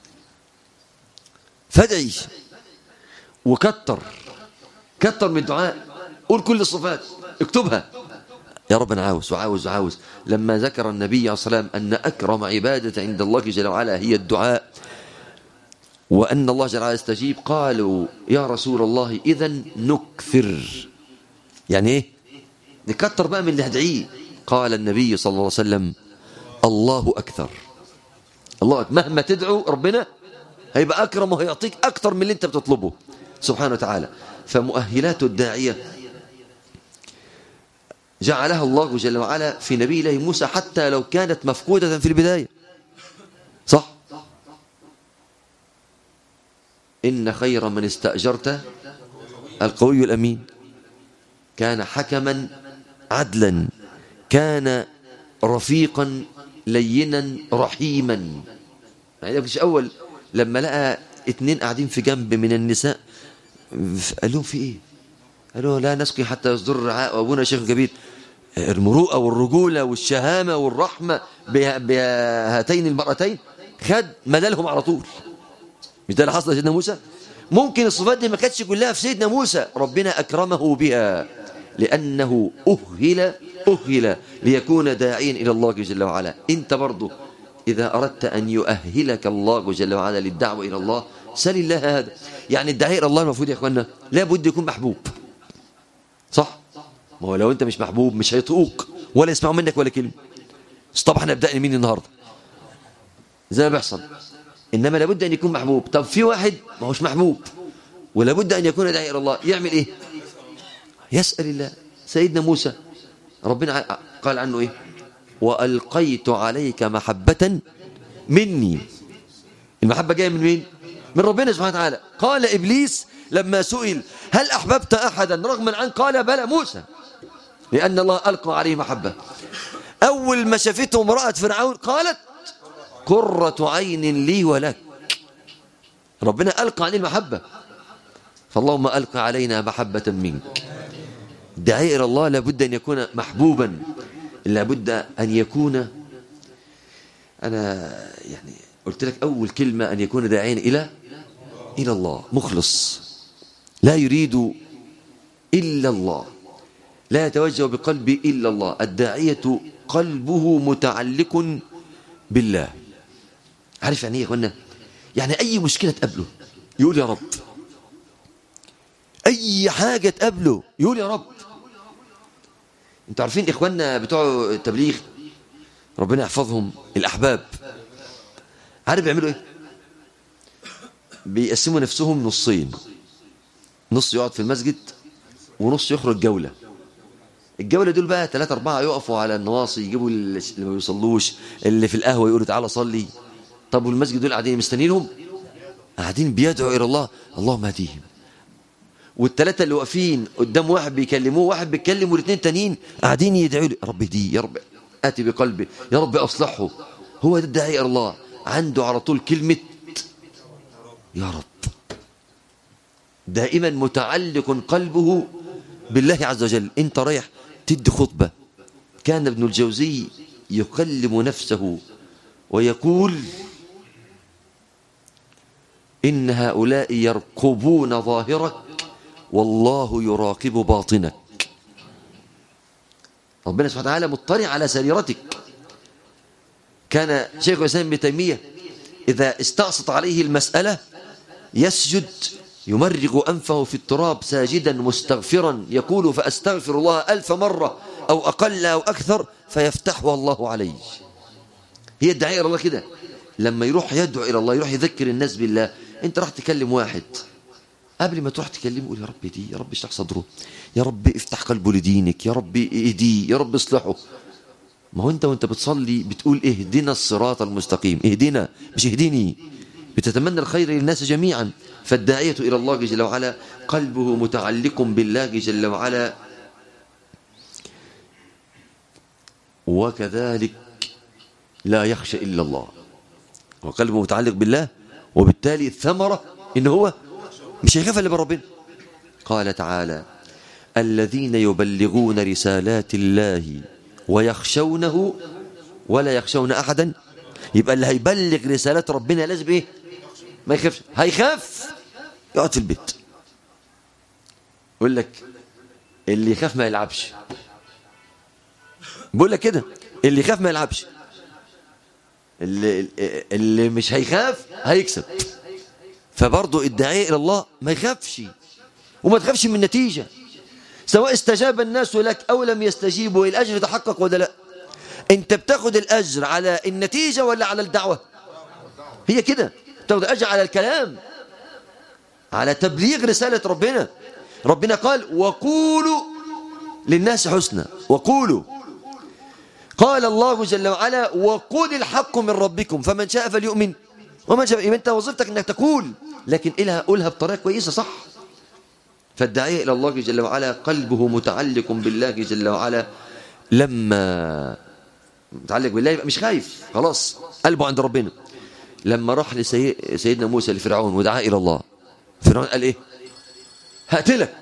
فادعي وكتر كتر من الدعاء قول كل الصفات اكتبها يا رب انا عاوز وعاوز وعاوز لما ذكر النبي عليه الصلاه والسلام ان اكرم عباده عند الله جل وعلا هي الدعاء وأن الله جل وعلا يستجيب قالوا يا رسول الله إذا نكثر يعني إيه نكتر بقى من اللي هدعيه قال النبي صلى الله عليه وسلم الله أكثر الله أكثر. مهما تدعو ربنا هيبقى أكرم وهيعطيك أكثر من اللي أنت بتطلبه سبحانه وتعالى فمؤهلات الداعية جعلها الله جل وعلا في نبي الله موسى حتى لو كانت مفقودة في البداية صح إن خير من استأجرت القوي الأمين كان حكما عدلا كان رفيقا لينا رحيما يعني مش أول لما لقى اتنين قاعدين في جنب من النساء قال لهم في ايه قالوا لا نسقي حتى يصدر الرعاء وابونا شيخ كبير المروءة والرجولة والشهامة والرحمة به- بهاتين المرأتين خد ملالهم على طول مش ده اللي حصل لسيدنا موسى ممكن الصفات دي ما كانتش كلها في سيدنا موسى ربنا أكرمه بها لأنه أهل أهل ليكون داعيا إلى الله جل وعلا أنت برضه إذا أردت أن يؤهلك الله جل وعلا للدعوة إلى الله سل الله هذا يعني الداعية إلى الله المفروض يا إخواننا لابد يكون محبوب صح ما هو لو أنت مش محبوب مش هيطقوك ولا يسمعوا منك ولا كلمة بس طبعا هنبدأ مين النهاردة زي ما بيحصل إنما لابد أن يكون محبوب طب في واحد ما هوش محبوب ولابد أن يكون داعي إلى الله يعمل إيه يسأل الله سيدنا موسى ربنا ع- قال عنه إيه وألقيت عليك محبة مني المحبة جاية من مين من ربنا سبحانه وتعالى قال إبليس لما سئل هل أحببت أحدا رغما عنه قال بلى موسى لأن الله ألقى عليه محبة أول ما شافته امرأة فرعون قالت قرة عين لي ولك ربنا ألقى عليه المحبة فاللهم ألقى علينا محبة منك الداعي إلى الله لابد أن يكون محبوبا لابد أن يكون أنا يعني قلت لك أول كلمة أن يكون داعيا إلى إلى الله مخلص لا يريد إلا الله لا يتوجه بقلبه إلا الله الداعية قلبه متعلق بالله عارف يعني ايه يا اخوانا يعني اي مشكله تقابله يقول يا رب اي حاجه تقابله يقول يا رب انتوا عارفين اخواننا بتوع التبليغ ربنا يحفظهم الاحباب عارف بيعملوا ايه بيقسموا نفسهم نصين نص يقعد في المسجد ونص يخرج جوله الجولة دول بقى ثلاثة أربعة يقفوا على النواصي يجيبوا اللي ما بيصلوش اللي في القهوة يقولوا تعالى صلي طب والمسجد دول قاعدين مستنينهم قاعدين بيدعوا إلى الله اللهم هديهم والثلاثة اللي واقفين قدام واحد بيكلموه واحد بيتكلم والاثنين تانيين قاعدين يدعوا له يا رب دي يا رب آتي بقلبي يا رب أصلحه هو ده الداعي إلى الله عنده على طول كلمة يا رب دائما متعلق قلبه بالله عز وجل انت رايح تدي خطبة كان ابن الجوزي يكلم نفسه ويقول إن هؤلاء يرقبون ظاهرك والله يراقب باطنك ربنا سبحانه وتعالى مطلع على سريرتك كان شيخ الإسلام ابن تيمية إذا استعصت عليه المسألة يسجد يمرغ أنفه في التراب ساجدا مستغفرا يقول فأستغفر الله ألف مرة أو أقل أو أكثر فيفتحه الله عليه هي الدعاية إلى الله كده لما يروح يدعو إلى الله يروح يذكر الناس بالله أنت راح تكلم واحد قبل ما تروح تكلمه قول يا رب دي يا رب اشرح صدره يا رب افتح قلبه لدينك يا رب اهديه يا رب اصلحه ما هو انت وانت بتصلي بتقول اهدنا الصراط المستقيم اهدنا مش اهدني بتتمنى الخير للناس جميعا فالداعية إلى الله جل وعلا قلبه متعلق بالله جل وعلا وكذلك لا يخشى إلا الله وقلبه متعلق بالله وبالتالي الثمرة إن هو مش هيخاف إلا من ربنا قال تعالى الذين يبلغون رسالات الله ويخشونه ولا يخشون أحدا يبقى اللي هيبلغ رسالات ربنا لازم ايه ما يخافش هيخاف يقعد في البيت يقول لك اللي يخاف ما يلعبش بقول لك كده اللي يخاف ما يلعبش اللي, اللي مش هيخاف هيكسب فبرضه الداعية إلى الله ما يخافش وما تخافش من النتيجة سواء استجاب الناس لك أو لم يستجيبوا الأجر تحقق ولا لا أنت بتاخد الأجر على النتيجة ولا على الدعوة هي كده بتاخد الأجر على الكلام على تبليغ رسالة ربنا ربنا قال وقولوا للناس حسنا وقولوا قال الله جل وعلا وقل الحق من ربكم فمن شاء فليؤمن ومن شاء يبقى انت وظيفتك انك تقول لكن قولها قولها بطريقة كويسة صح فالداعية إلى الله جل وعلا قلبه متعلق بالله جل وعلا لما متعلق بالله يبقى مش خايف خلاص قلبه عند ربنا لما راح لسيدنا موسى لفرعون ودعا إلى الله فرعون قال إيه هقتلك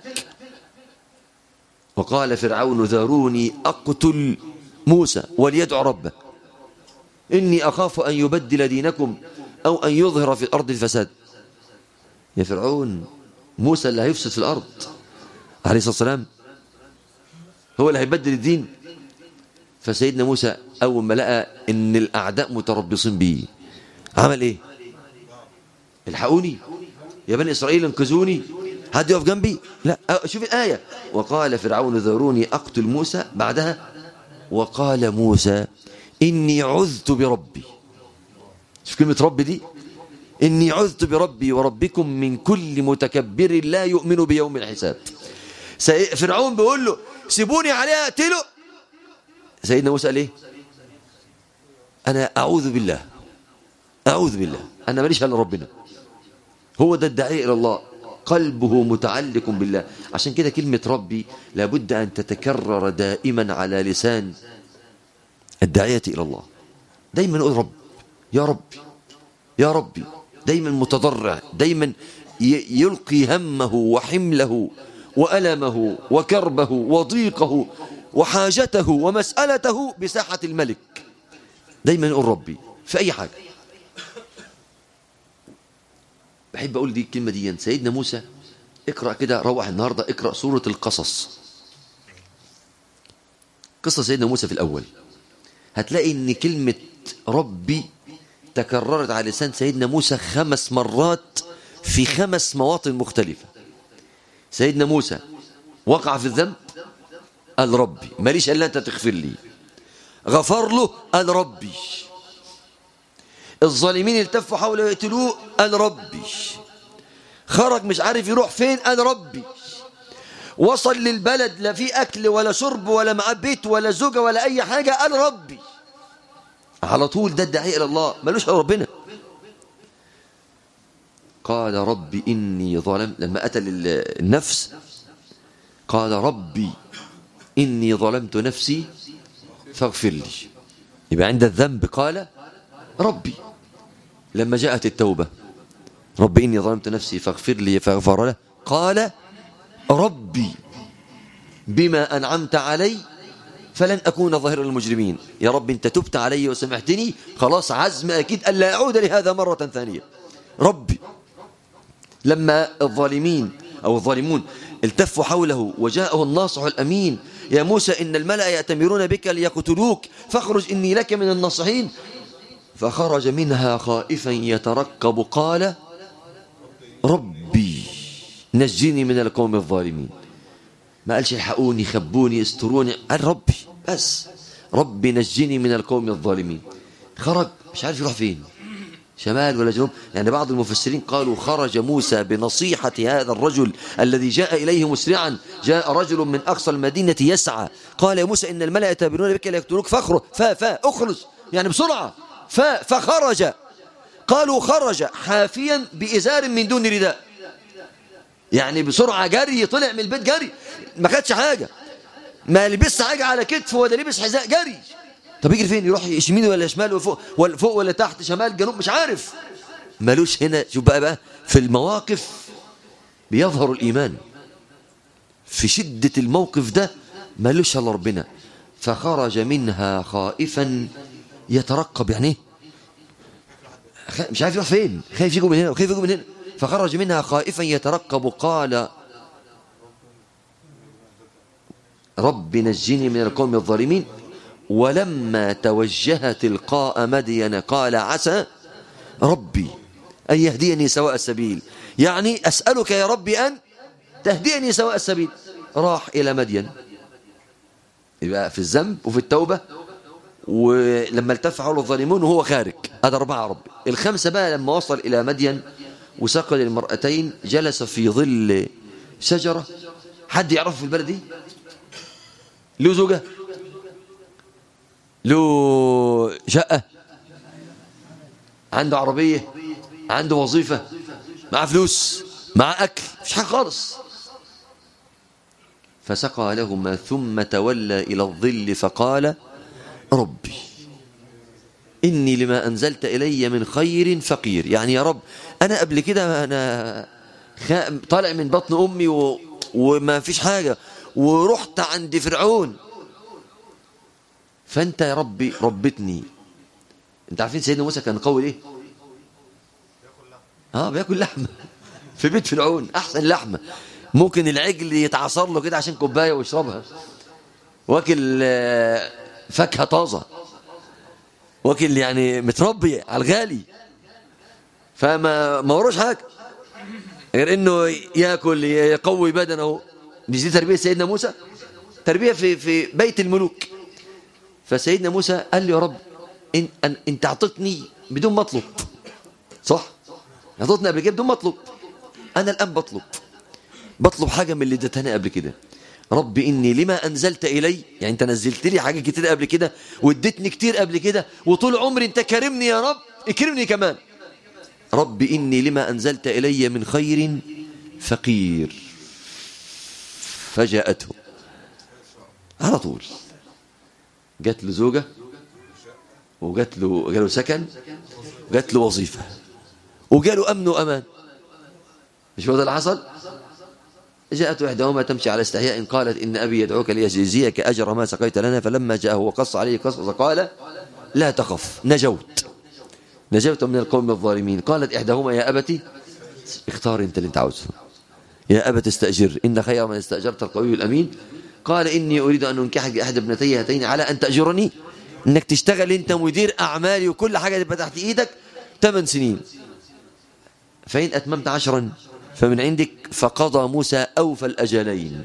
وقال فرعون ذروني أقتل موسى وليدعو ربه إني أخاف أن يبدل دينكم أو أن يظهر في الأرض الفساد يا فرعون موسى اللي هيفسد في الأرض عليه الصلاة والسلام هو اللي هيبدل الدين فسيدنا موسى أول ما لقى إن الأعداء متربصين بيه عمل إيه الحقوني يا بني إسرائيل انقذوني حد يقف جنبي لا شوف الآية وقال فرعون ذروني أقتل موسى بعدها وقال موسى إني عذت بربي شوف كلمة ربي دي إني عذت بربي وربكم من كل متكبر لا يؤمن بيوم الحساب فرعون بيقول له سيبوني عليها اقتله سيدنا موسى قال ايه انا اعوذ بالله اعوذ بالله انا ماليش الا ربنا هو ده الداعي الى الله قلبه متعلق بالله عشان كده كلمة ربي لابد أن تتكرر دائما على لسان الداعية إلى الله دايما نقول رب يا ربي يا ربي دايما متضرع دايما يلقي همه وحمله وألمه وكربه وضيقه وحاجته ومسألته بساحة الملك دايما نقول ربي في أي حاجة بحب أقول دي الكلمة دي سيدنا موسى اقرأ كده روح النهاردة اقرأ سورة القصص قصة سيدنا موسى في الأول هتلاقي ان كلمة ربي تكررت على لسان سيدنا موسى خمس مرات في خمس مواطن مختلفة سيدنا موسى وقع في الذنب قال ربي ماليش الا انت تغفر لي غفر له قال ربي الظالمين التفوا حوله يقتلوه قال ربي خرج مش عارف يروح فين قال ربي وصل للبلد لا في اكل ولا شرب ولا معاه بيت ولا زوجه ولا اي حاجه قال ربي على طول ده الداعي الى الله ملوش الا ربنا قال ربي اني ظلمت لما قتل النفس قال ربي إني ظلمت نفسي فاغفر لي يبقى عند الذنب قال ربي لما جاءت التوبة ربي إني ظلمت نفسي فاغفر لي فاغفر له قال ربي بما أنعمت علي فلن أكون ظاهر المجرمين يا رب أنت تبت علي وسمحتني خلاص عزم أكيد ألا أعود لهذا مرة ثانية ربي لما الظالمين أو الظالمون التفوا حوله وجاءه الناصح الأمين يا موسى إن الملأ يأتمرون بك ليقتلوك فاخرج إني لك من الناصحين فخرج منها خائفا يترقب قال ربي نجني من القوم الظالمين ما قالش الحقوني خبوني استروني قال ربي بس ربي نجني من القوم الظالمين خرج مش عارف يروح فين شمال ولا جنوب يعني بعض المفسرين قالوا خرج موسى بنصيحة هذا الرجل الذي جاء إليه مسرعا جاء رجل من أقصى المدينة يسعى قال يا موسى إن الملأ يتابرون بك ليقتلوك فاخرج فا فا اخرج يعني بسرعة فا فخرج قالوا خرج حافيا بإزار من دون رداء يعني بسرعة جري طلع من البيت جري ما خدش حاجة ما لبس حاجة على كتفه ولا لبس حذاء جري طب يجري فين يروح يمين ولا شمال ولا فوق ولا فوق ولا تحت شمال جنوب مش عارف مالوش هنا شوف بقى بقى في المواقف بيظهر الإيمان في شدة الموقف ده مالوش الا ربنا فخرج منها خائفا يترقب يعني ايه مش عارف يروح فين خايف يجوا من هنا وخايف يجوا من هنا فخرج منها خائفا يترقب قال رب نجني من القوم الظالمين ولما توجه تلقاء مدين قال عسى ربي أن يهديني سواء السبيل يعني أسألك يا ربي أن تهديني سواء السبيل راح إلى مدين يبقى في الذنب وفي التوبة ولما التف حول الظالمون وهو خارج هذا أربعة ربي الخمسة بقى لما وصل إلى مدين وسقل المرأتين جلس في ظل شجرة حد يعرف في البلد دي له زوجة له شقة عنده عربية عنده وظيفة معاه فلوس معاه أكل مفيش حاجة خالص فسقى لهما ثم تولى إلى الظل فقال ربي إني لما أنزلت إلي من خير فقير يعني يا رب أنا قبل كده أنا خ- طالع من بطن أمي و... وما فيش حاجة ورحت عند فرعون فأنت يا ربي ربتني أنت عارفين سيدنا موسى كان قوي ليه اه بياكل لحمة في بيت فرعون أحسن لحمة ممكن العجل يتعصر له كده عشان كوباية ويشربها واكل آه، فاكهة طازة واكل يعني متربي على الغالي فما ما وروش حاجة غير انه ياكل يقوي بدنه مش دي تربية سيدنا موسى تربية في في بيت الملوك فسيدنا موسى قال له يا رب إن أن انت اعطتني بدون مطلب صح اعطتني قبل كده بدون مطلب انا الان بطلب بطلب حاجة من اللي اديتها قبل كده رب إني لما أنزلت إلي يعني أنت نزلت لي حاجة كتير قبل كده واديتني كتير قبل كده وطول عمري أنت كرمني يا رب اكرمني كمان رب إني لما أنزلت إلي من خير فقير فجاءته على طول جات له زوجة وجات له جاله سكن وجات له وظيفة وجاله أمن وأمان مش هو ده اللي حصل جاءت إحداهما تمشي على استحياء قالت إن أبي يدعوك ليجزيك أجر ما سقيت لنا فلما جاءه وقص عليه قصص قال لا تخف نجوت نجوت من القوم الظالمين قالت إحداهما يا أبتي اختار أنت اللي أنت عاوزه يا أبت استأجر إن خير من استأجرت القوي الأمين قال إني أريد أن أنكحك أحد ابنتي هاتين على أن تأجرني إنك تشتغل أنت مدير أعمالي وكل حاجة تبقى تحت إيدك ثمان سنين فإن أتممت عشرا فمن عندك فقضى موسى أوفى الأجلين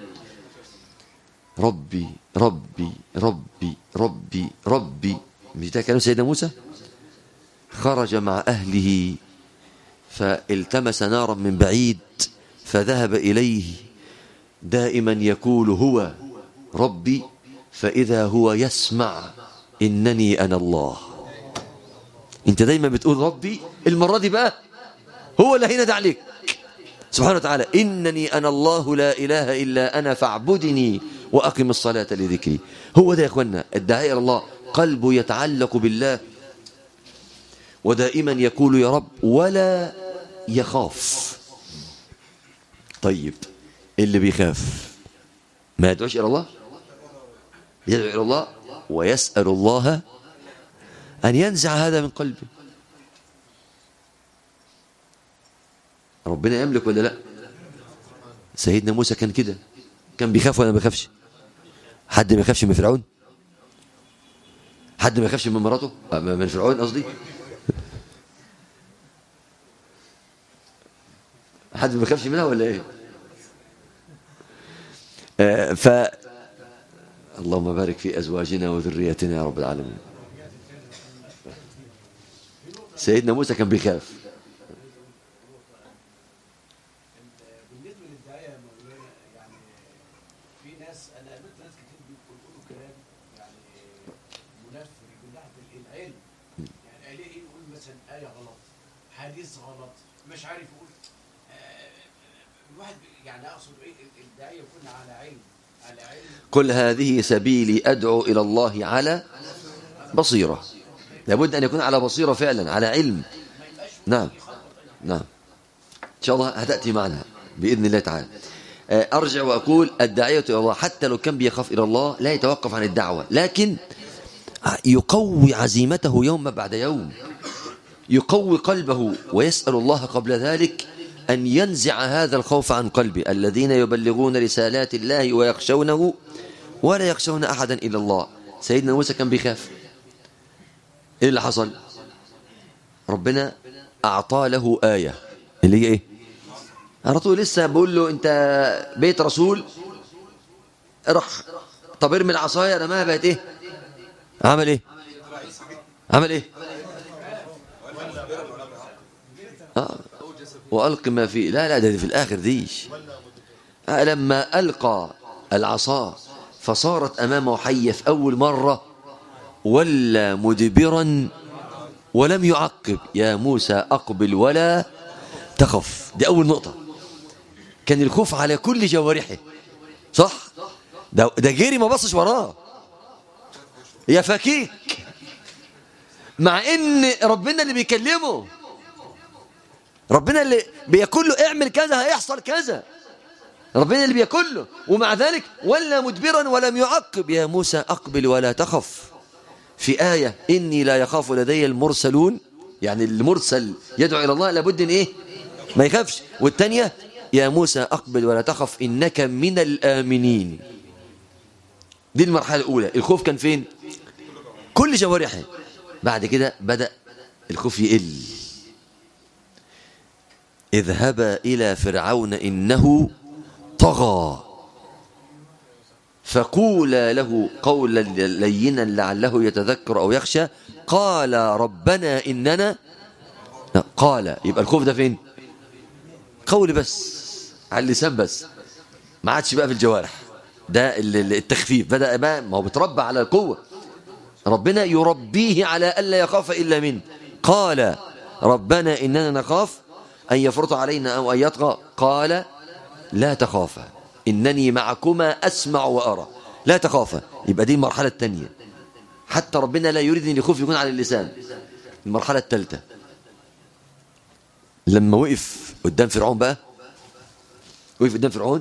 ربي ربي ربي ربي ربي مش ده كلام سيدنا موسى خرج مع أهله فالتمس نارا من بعيد فذهب إليه دائما يقول هو ربي فإذا هو يسمع إنني أنا الله أنت دايما بتقول ربي المرة دي بقى هو اللي هينادى عليك سبحانه وتعالى إنني أنا الله لا إله إلا أنا فاعبدني وأقم الصلاة لذكري هو ده يا أخوانا الداعي إلى الله قلبه يتعلق بالله ودائما يقول يا رب ولا يخاف طيب اللي بيخاف ما يدعوش إلى الله يدعو إلى الله ويسأل الله أن ينزع هذا من قلبه ربنا يملك ولا لا سيدنا موسى كان كده كان بيخاف ولا ما بيخافش حد ما يخافش من فرعون حد ما يخافش من مراته آه، من فرعون قصدي حد ما يخافش منها ولا ايه آه ف اللهم بارك في ازواجنا وذريتنا يا رب العالمين سيدنا موسى كان بيخاف بالنسبه للدعايه يا مولانا يعني في ناس انا قابلت ناس كتير بيقولوا كلام يعني منفر من ناحيه العلم يعني الاقي يقول مثلا ايه غلط حديث غلط مش عارف يقول آه، الواحد بي- يعني اقصد ايه الداعيه يكون على علم على علم قل هذه سبيلي أدعو إلى الله على بصيرة لابد أن يكون على بصيرة فعلا على علم نعم نعم إن شاء الله هتأتي معنا بإذن الله تعالى آه، أرجع وأقول الداعية إلى الله حتى لو كان بيخاف إلى الله لا يتوقف عن الدعوة لكن يقوي عزيمته يوم بعد يوم يقوي قلبه ويسأل الله قبل ذلك أن ينزع هذا الخوف عن قلبه الذين يبلغون رسالات الله ويخشونه ولا يخشون أحدا إلا الله سيدنا موسى كان بيخاف إيه اللي حصل ربنا أعطى له آية اللي هي إيه على طول لسه بقول له أنت بيت رسول راح طب ارمي العصاية رماها بقت إيه عمل إيه عمل إيه آه. وألق ما فيه لا لا ده في الآخر ديش آه لما ألقى العصا فصارت أمامه حية في أول مرة ولا مدبرا ولم يعقب يا موسى أقبل ولا تخف دي أول نقطة كان الخوف على كل جوارحه صح ده, ده جري ما بصش وراه يا فكيك مع ان ربنا اللي بيكلمه ربنا اللي بيقول له اعمل كذا هيحصل كذا ربنا اللي بيقول له ومع ذلك ولا مدبرا ولم يعقب يا موسى أقبل ولا تخف في آية إني لا يخاف لدي المرسلون يعني المرسل يدعو إلى الله لابد إن إيه ما يخافش والتانية يا موسى أقبل ولا تخف إنك من الآمنين دي المرحلة الأولى الخوف كان فين كل جوارحه بعد كده بدأ الخوف يقل اذهبا إلى فرعون إنه طغى فقولا له قولا لينا لعله يتذكر أو يخشى قال ربنا إننا لا قال يبقى الخوف ده فين قول بس على اللسان بس ما عادش بقى في الجوارح ده التخفيف بدأ بقى ما هو بتربى على القوة ربنا يربيه على ألا يخاف إلا منه قال ربنا إننا نخاف أن يفرط علينا أو أن يطغى قال لا تخافا إنني معكما أسمع وأرى لا تخافا يبقى دي المرحلة الثانية حتى ربنا لا يريد أن الخوف يكون على اللسان المرحلة الثالثة لما وقف قدام فرعون بقى وقف قدام فرعون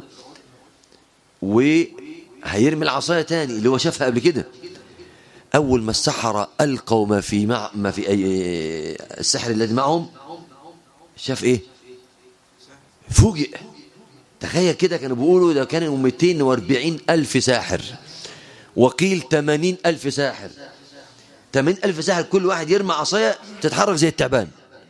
وهيرمي العصاية تاني اللي هو شافها قبل كده أول ما السحرة ألقوا ما في مع ما في أي السحر الذي معهم شاف إيه فوجئ تخيل كده كانوا بيقولوا ده كانوا 240 ألف ساحر وقيل 80 ألف ساحر 80 ألف ساحر كل واحد يرمى عصاية تتحرك زي التعبان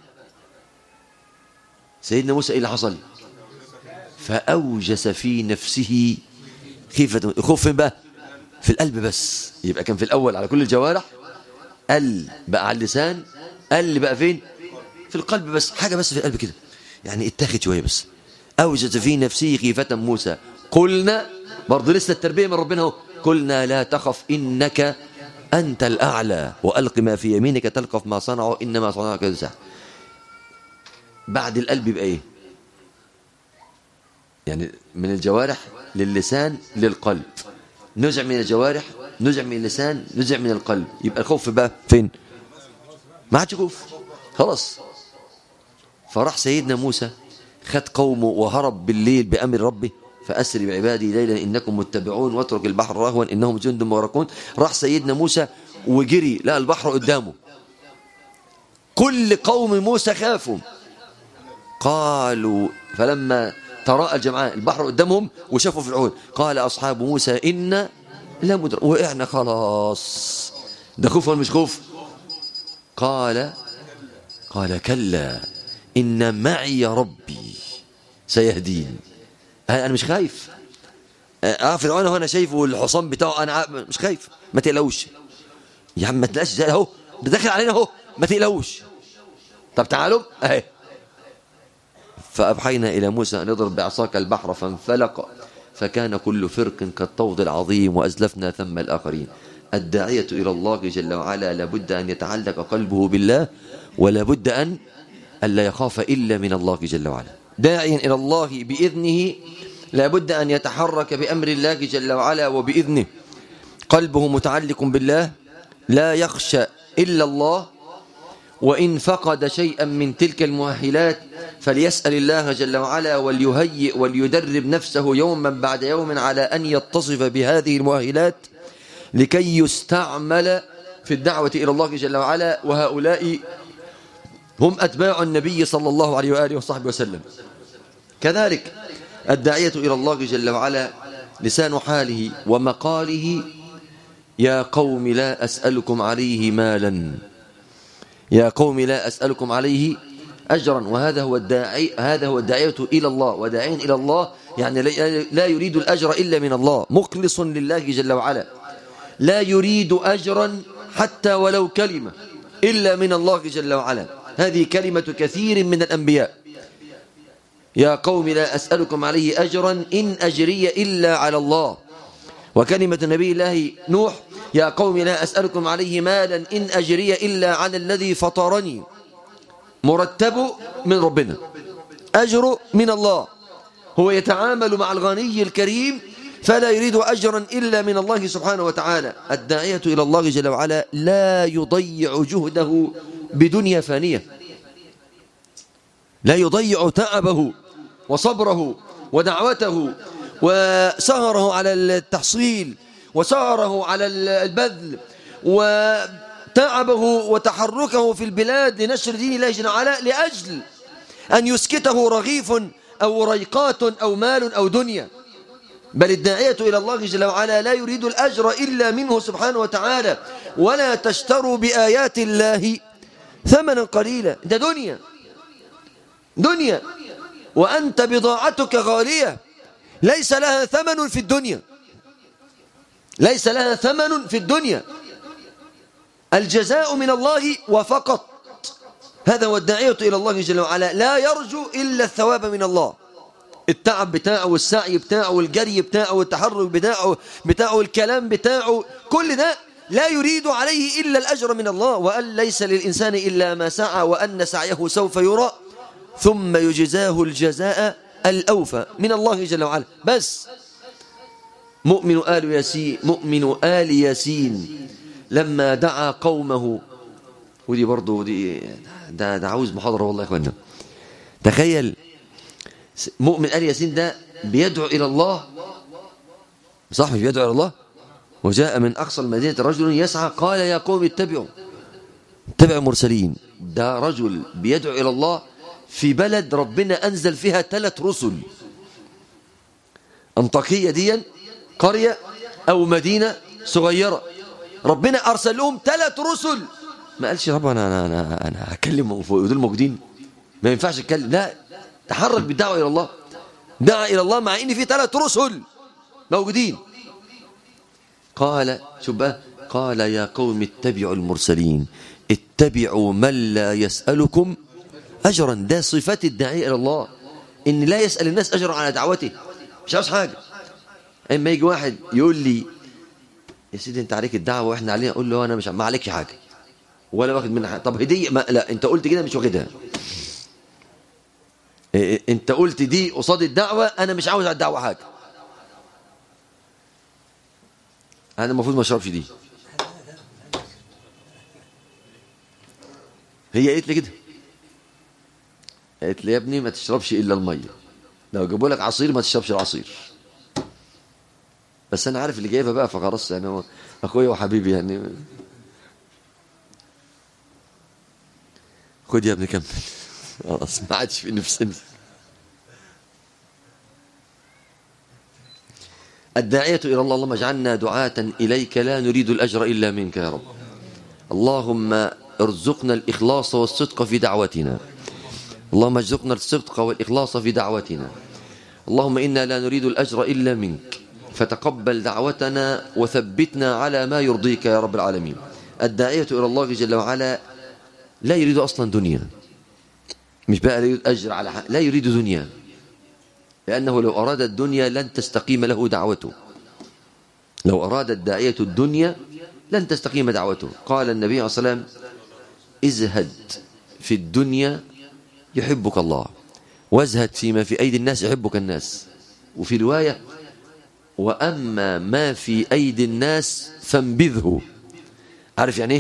سيدنا موسى إيه اللي حصل فأوجس في نفسه خيفة خوف فين بقى في القلب بس يبقى كان في الأول على كل الجوارح قل بقى على اللسان قل بقى فين في القلب بس حاجة بس في القلب كده يعني اتاخد شوية بس أوجس في نفسه خيفة موسى قلنا برضه لسه التربية من ربنا هو قلنا لا تخف إنك أنت الأعلى وألق ما في يمينك تلقف ما صنعوا إنما صنعوا كذا سحر بعد القلب يبقى إيه يعني من الجوارح للسان للقلب نزع من الجوارح نزع من اللسان نزع من القلب يبقى الخوف بقى فين ما عادش خوف خلاص فراح سيدنا موسى خد قومه وهرب بالليل بأمر ربه فأسر بعبادي ليلا إنكم متبعون واترك البحر رهوا إنهم جند مغرقون راح سيدنا موسى وجري لا البحر قدامه كل قوم موسى خافوا قالوا فلما تراءى الجمعان البحر قدامهم وشافوا فرعون قال أصحاب موسى إن لا مدر وقعنا خلاص ده خوف ولا مش خوف قال قال كلا إن معي ربي سيهدين أنا مش خايف اه فرعون هو انا شايفه الحصان بتاعه انا مش خايف ما تقلقوش يا عم ما تقلقش زي اهو ده داخل علينا اهو ما تقلقوش طب تعالوا اهي فأبحينا إلى موسى أن اضرب بعصاك البحر فانفلق فكان كل فرق كالطود العظيم وأزلفنا ثم الآخرين الداعية إلى الله جل وعلا لابد أن يتعلق قلبه بالله ولا بد أن ألا يخاف إلا من الله جل وعلا داعيا إلى الله بإذنه لابد أن يتحرك بأمر الله جل وعلا وبإذنه قلبه متعلق بالله لا يخشى إلا الله وإن فقد شيئا من تلك المؤهلات فليسأل الله جل وعلا وليهيئ وليدرب نفسه يوما بعد يوم على أن يتصف بهذه المؤهلات لكي يستعمل في الدعوة إلى الله جل وعلا وهؤلاء هم أتباع النبي صلى الله عليه وآله وصحبه وسلم كذلك الداعية إلى الله جل وعلا لسان حاله ومقاله يا قوم لا أسألكم عليه مالا يا قوم لا أسألكم عليه أجرا وهذا هو الداعي هذا هو الداعية إلى الله وداعين إلى الله يعني لا يريد الأجر إلا من الله مخلص لله جل وعلا لا يريد أجرا حتى ولو كلمة إلا من الله جل وعلا هذه كلمة كثير من الأنبياء يا قوم لا أسألكم عليه أجرا إن أجري إلا على الله وكلمة نبي الله نوح يا قوم لا أسألكم عليه مالا إن أجري إلا على الذي فطرني مرتب من ربنا أجر من الله هو يتعامل مع الغني الكريم فلا يريد أجرا إلا من الله سبحانه وتعالى الداعية إلى الله جل وعلا لا يضيع جهده بدنيا فانية لا يضيع تعبه وصبره ودعوته وسهره على التحصيل وسهره على البذل وتعبه وتحركه في البلاد لنشر دين الله جل وعلا لأجل أن يسكته رغيف أو ريقات أو مال أو دنيا بل الداعية إلى الله جل وعلا لا يريد الأجر إلا منه سبحانه وتعالى ولا تشتروا بآيات الله ثمنا قليلا ده دنيا دنيا وأنت بضاعتك غالية ليس لها ثمن في الدنيا ليس لها ثمن في الدنيا الجزاء من الله وفقط هذا هو الداعية إلى الله جل وعلا لا يرجو إلا الثواب من الله التعب بتاعه والسعي بتاعه والجري بتاعه والتحرك بتاعه بتاعه الكلام بتاعه كل ده لا يريد عليه إلا الأجر من الله وأن ليس للإنسان إلا ما سعى وأن سعيه سوف يرى ثم يجزاه الجزاء الأوفى من الله جل وعلا بس مؤمن آل ياسين مؤمن آل ياسين لما دعا قومه ودي برضه دي ده, ده عاوز محاضرة والله يا اخوانا تخيل مؤمن آل ياسين ده بيدعو إلى الله صح مش بيدعو إلى الله وجاء من أقصى المدينة رجل يسعى قال يا قوم اتبعوا اتبعوا المرسلين ده رجل بيدعو إلى الله في بلد ربنا أنزل فيها ثلاث رسل أنطاكية دي قرية أو مدينة صغيرة ربنا أرسل لهم ثلاث رسل ما قالش طبعا أنا, أنا, أنا هكلم دول موجودين ما ينفعش اتكلم لا تحرك بالدعوة إلى الله دعا إلى الله مع إن في ثلاث رسل موجودين قال شوف بقى قال يا قوم اتبعوا المرسلين اتبعوا من لا يسألكم أجرا ده صفات الداعية إلى الله إن لا يسأل الناس أجرا على دعوته مش عاوز حاجة اما يجي واحد يقول لي يا سيدي انت عليك الدعوه واحنا علينا اقول له انا مش ما عليكش حاجه ولا واخد منها حاجه طب هديه ما لا انت قلت كده مش واخدها إيه انت قلت دي قصاد الدعوه انا مش عاوز على الدعوه حاجه انا المفروض ما اشربش دي هي قالت لي كده قالت لي يا ابني ما تشربش الا الميه لو جابوا لك عصير ما تشربش العصير بس انا عارف اللي جايبها بقى فخلاص يعني هو اخويا وحبيبي يعني خد يا ابني كمل خلاص ما عادش في نفسنا الداعية إلى الله اللهم اجعلنا دعاة إليك لا نريد الأجر إلا منك يا رب اللهم ارزقنا الإخلاص والصدق في دعوتنا اللهم ارزقنا الصدق والإخلاص في دعوتنا اللهم إنا لا نريد الأجر إلا منك فتقبل دعوتنا وثبتنا على ما يرضيك يا رب العالمين الداعية إلى الله جل وعلا لا يريد أصلا دنيا مش بقى لا يريد أجر على حق. لا يريد دنيا لأنه لو أراد الدنيا لن تستقيم له دعوته لو أراد الداعية الدنيا لن تستقيم دعوته قال النبي عليه الصلاة والسلام ازهد في الدنيا يحبك الله وازهد فيما في أيدي الناس يحبك الناس وفي رواية وأما ما في أيدي الناس فانبذه عارف يعني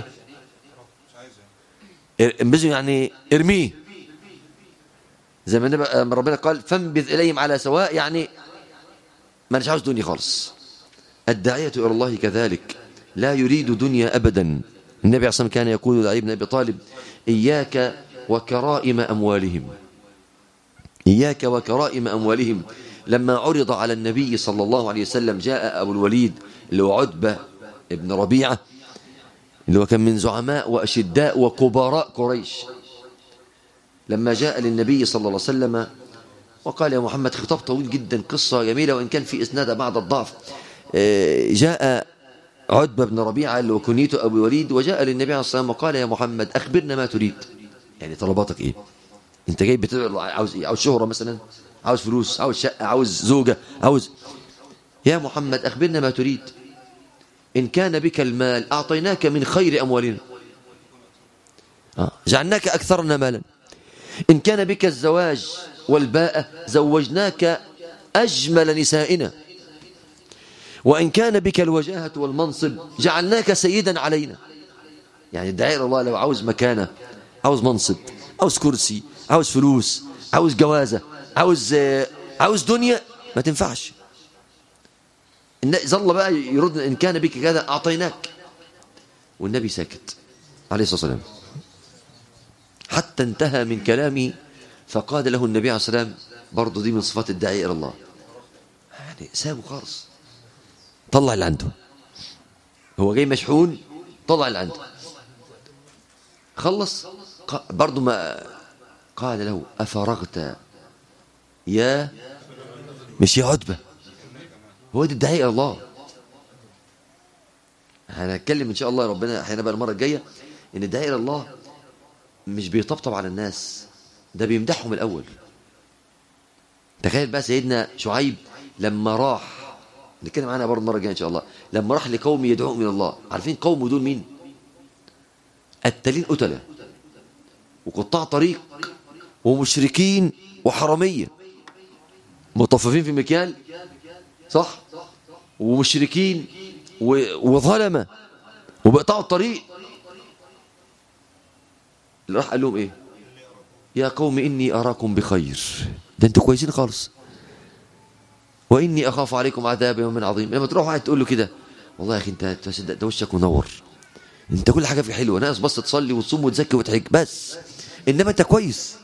ايه انبذه يعني ارميه زي ما ربنا قال فانبذ إليهم على سواء يعني ما نش عاوز دنيا خالص الداعية إلى الله كذلك لا يريد دنيا أبدا النبي عليه الصلاة كان يقول لعلي بن أبي طالب إياك وكرائم أموالهم إياك وكرائم أموالهم لما عرض على النبي صلى الله عليه وسلم جاء أبو الوليد اللي هو عتبة ابن ربيعة اللي هو كان من زعماء وأشداء وكبراء قريش لما جاء للنبي صلى الله عليه وسلم وقال يا محمد خطاب طويل جدا قصة جميلة وإن كان في إسنادها بعض الضعف جاء عتبة بن ربيعة اللي وكنيته أبو الوليد وجاء للنبي عليه الصلاة والسلام وقال يا محمد أخبرنا ما تريد يعني طلباتك إيه أنت جاي بتدعو عاوز إيه عاوز شهرة مثلا عاوز فلوس عاوز شقة عاوز زوجة عاوز يا محمد أخبرنا ما تريد إن كان بك المال أعطيناك من خير أموالنا آه. جعلناك أكثرنا مالا إن كان بك الزواج والباء زوجناك أجمل نسائنا وإن كان بك الوجاهة والمنصب جعلناك سيدا علينا يعني الداعي إلى الله لو عاوز مكانة عاوز منصب عاوز كرسي عاوز فلوس عاوز جوازة عاوز آه، عاوز دنيا ما تنفعش الن- ظل بقى يرد إن كان بك كذا أعطيناك والنبي ساكت عليه الصلاة والسلام حتى انتهى من كلامه فقال له النبي عليه الصلاة والسلام برضه دي من صفات الداعي إلى الله يعني سابه خالص طلع اللي عنده هو جاي مشحون طلع اللي عنده خلص ق- برضه ما قال له أفرغت يا مش يا عتبة هو ده الداعي إلى الله هنتكلم إن شاء الله ربنا أحيانا بقى المرة الجاية إن الداعي إلى الله مش بيطبطب على الناس ده بيمدحهم الأول تخيل بقى سيدنا شعيب لما راح نتكلم عنها برضه المره الجايه ان شاء الله لما راح لقوم يدعوهم الى الله عارفين قومه دول مين التلين قتله وقطاع طريق ومشركين وحراميه مطففين في المكيال صح ومشركين و- وظلمه وبقطعوا الطريق اللي راح قال لهم ايه يا قوم اني اراكم بخير ده انتوا كويسين خالص واني اخاف عليكم عذاب يوم عظيم لما تروح واحد تقول له كده والله يا اخي انت تصدق ده وشك منور انت كل حاجه فيك حلوه ناس بس تصلي وتصوم وتزكي وتحج بس انما انت كويس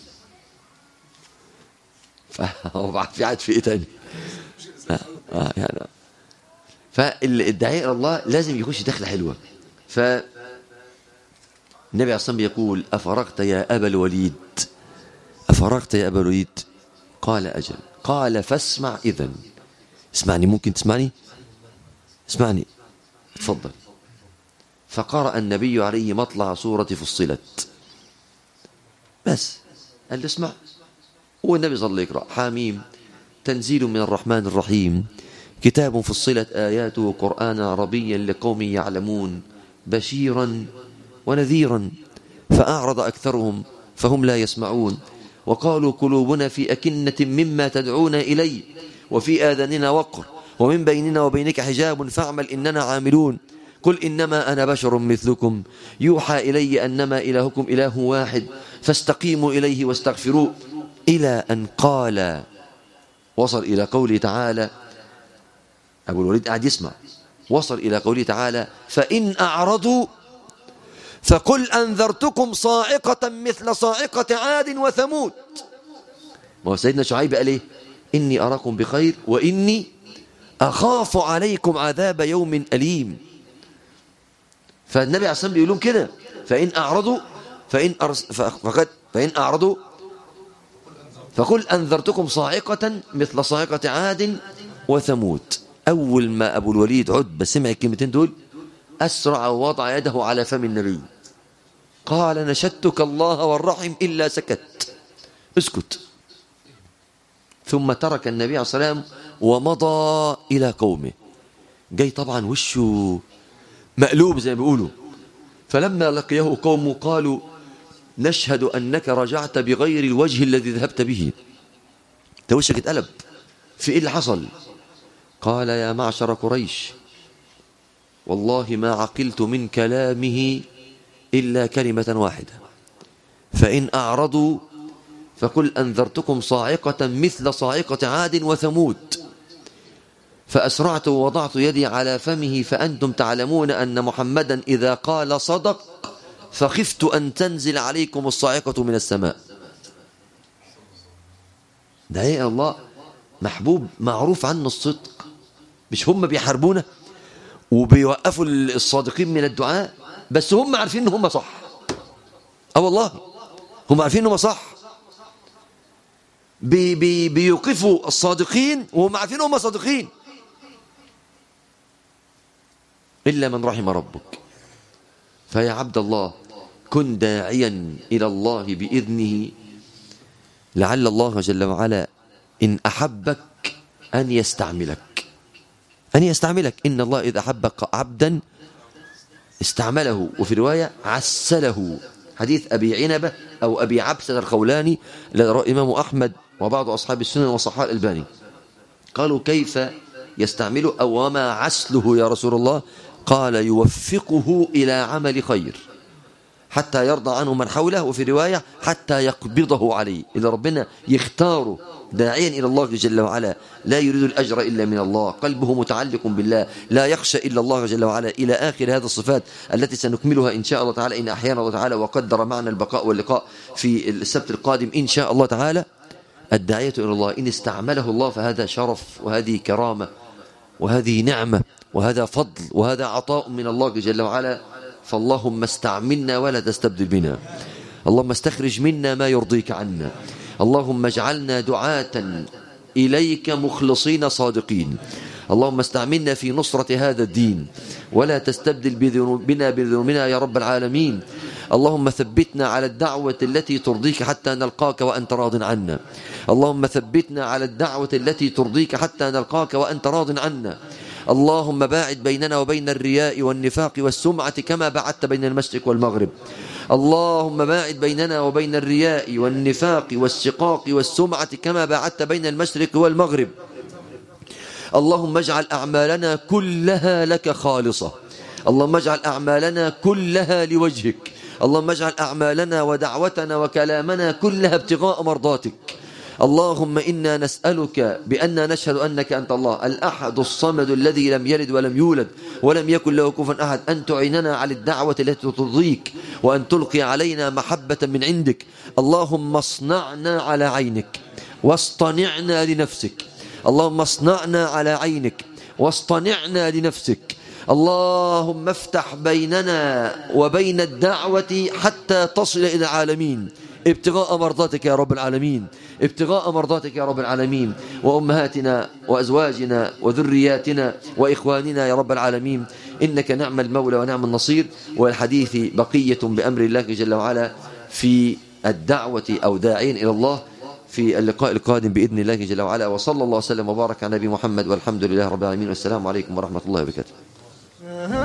فهو في عاد في ايه تاني آه آه يعني فالداعية الى الله لازم يخش دخله حلوه ف النبي عليه الصلاه والسلام يقول افرغت يا ابا الوليد افرغت يا ابا الوليد قال اجل قال فاسمع اذا اسمعني ممكن تسمعني اسمعني تفضل فقرأ النبي عليه مطلع سورة فصلت بس قال له اسمع والنبي صلى الله عليه يقرأ حاميم تنزيل من الرحمن الرحيم كتاب فصلت آياته قرآنا عربيا لقوم يعلمون بشيرا ونذيرا فأعرض أكثرهم فهم لا يسمعون وقالوا قلوبنا في أكنة مما تدعون إليه وفي آذاننا وقر ومن بيننا وبينك حجاب فاعمل إننا عاملون قل إنما أنا بشر مثلكم يوحى إلي أنما إلهكم إله واحد فاستقيموا إليه واستغفروه إلى أن قال وصل إلى قوله تعالى أبو الوليد قاعد يسمع وصل إلى قوله تعالى فإن أعرضوا فقل أنذرتكم صاعقة مثل صاعقة عاد وثمود ما هو سيدنا شعيب قال إيه إني أراكم بخير وإني أخاف عليكم عذاب يوم أليم فالنبي عليه الصلاة والسلام بيقول لهم كده فإن أعرضوا فإن أرس فقد فإن أعرضوا فقل أنذرتكم صاعقة مثل صاعقة عاد وثمود أول ما أبو الوليد عتبة سمع الكلمتين دول أسرع ووضع يده على فم النبي قال نشدتك الله والرحم إلا سكت اسكت ثم ترك النبي عليه الصلاة والسلام ومضى إلى قومه جاي طبعا وشه مقلوب زي ما بيقولوا فلما لقيه قومه قالوا نشهد أنك رجعت بغير الوجه الذي ذهبت به انت وشك اتقلب في ايه اللي حصل قال يا معشر قريش والله ما عقلت من كلامه إلا كلمة واحدة فإن أعرضوا فقل أنذرتكم صاعقة مثل صاعقة عاد وثمود فأسرعت ووضعت يدي على فمه فأنتم تعلمون أن محمدا إذا قال صدق فخفت أن تنزل عليكم الصاعقة من السماء ده ايه الله محبوب معروف عنه الصدق مش هم بيحاربونا وبيوقفوا الصادقين من الدعاء بس هم عارفين ان هم صح اه والله هم عارفين ان هم صح بي بي بيوقفوا الصادقين وهم عارفين ان هم صادقين الا من رحم ربك فيا عبد الله كن داعيا الى الله باذنه لعل الله جل وعلا ان احبك ان يستعملك أن يستعملك إن الله إذا أحب عبدا استعمله وفي رواية عسله حديث أبي عنبة أو أبي عبسة الخولاني الذي رواه الإمام أحمد وبعض أصحاب السنن وصحاء الألباني قالوا كيف يستعمله أو وما عسله يا رسول الله قال يوفقه إلى عمل خير حتى يرضى عنه من حوله وفي رواية حتى يقبضه عليه إذا ربنا يختاره داعيا إلى الله جل وعلا لا يريد الأجر إلا من الله قلبه متعلق بالله لا يخشى إلا الله جل وعلا إلى آخر هذه الصفات التي سنكملها إن شاء الله تعالى إن أحيانا الله تعالى وقدر معنا البقاء واللقاء في السبت القادم إن شاء الله تعالى الداعية إلى الله إن استعمله الله فهذا شرف وهذه كرامة وهذه نعمة وهذا فضل وهذا عطاء من الله جل وعلا فاللهم استعملنا ولا تستبدل بنا اللهم استخرج منا ما يرضيك عنا اللهم اجعلنا دعاة إليك مخلصين صادقين اللهم استعملنا في نصرة هذا الدين ولا تستبدل بذنوبنا بذنوبنا يا رب العالمين اللهم ثبتنا على الدعوة التي ترضيك حتى نلقاك وأنت راض عنا اللهم ثبتنا على الدعوة التي ترضيك حتى نلقاك وأنت راض عنا اللهم باعد بيننا وبين الرياء والنفاق والسمعة كما بعدت بين المشرق والمغرب اللهم باعد بيننا وبين الرياء والنفاق والشقاق والسمعة كما باعدت بين المشرق والمغرب اللهم اجعل أعمالنا كلها لك خالصة اللهم اجعل أعمالنا كلها لوجهك اللهم اجعل أعمالنا ودعوتنا وكلامنا كلها ابتغاء مرضاتك اللهم إنا نسألك بأن نشهد أنك أنت الله الأحد الصمد الذي لم يلد ولم يولد ولم يكن له كفوا أحد أن تعيننا على الدعوة التي ترضيك وأن تلقي علينا محبة من عندك اللهم اصنعنا على عينك واصطنعنا لنفسك اللهم اصنعنا على عينك واصطنعنا لنفسك اللهم افتح بيننا وبين الدعوة حتى تصل إلى العالمين ابتغاء مرضاتك يا رب العالمين ابتغاء مرضاتك يا رب العالمين وأمهاتنا وأزواجنا وذرياتنا وإخواننا يا رب العالمين إنك نعم المولى ونعم النصير والحديث بقية بأمر الله جل وعلا في الدعوة أو داعين إلى الله في اللقاء القادم بإذن الله جل وعلا وصلى الله وسلم وبارك على نبي محمد والحمد لله رب العالمين والسلام عليكم ورحمة الله وبركاته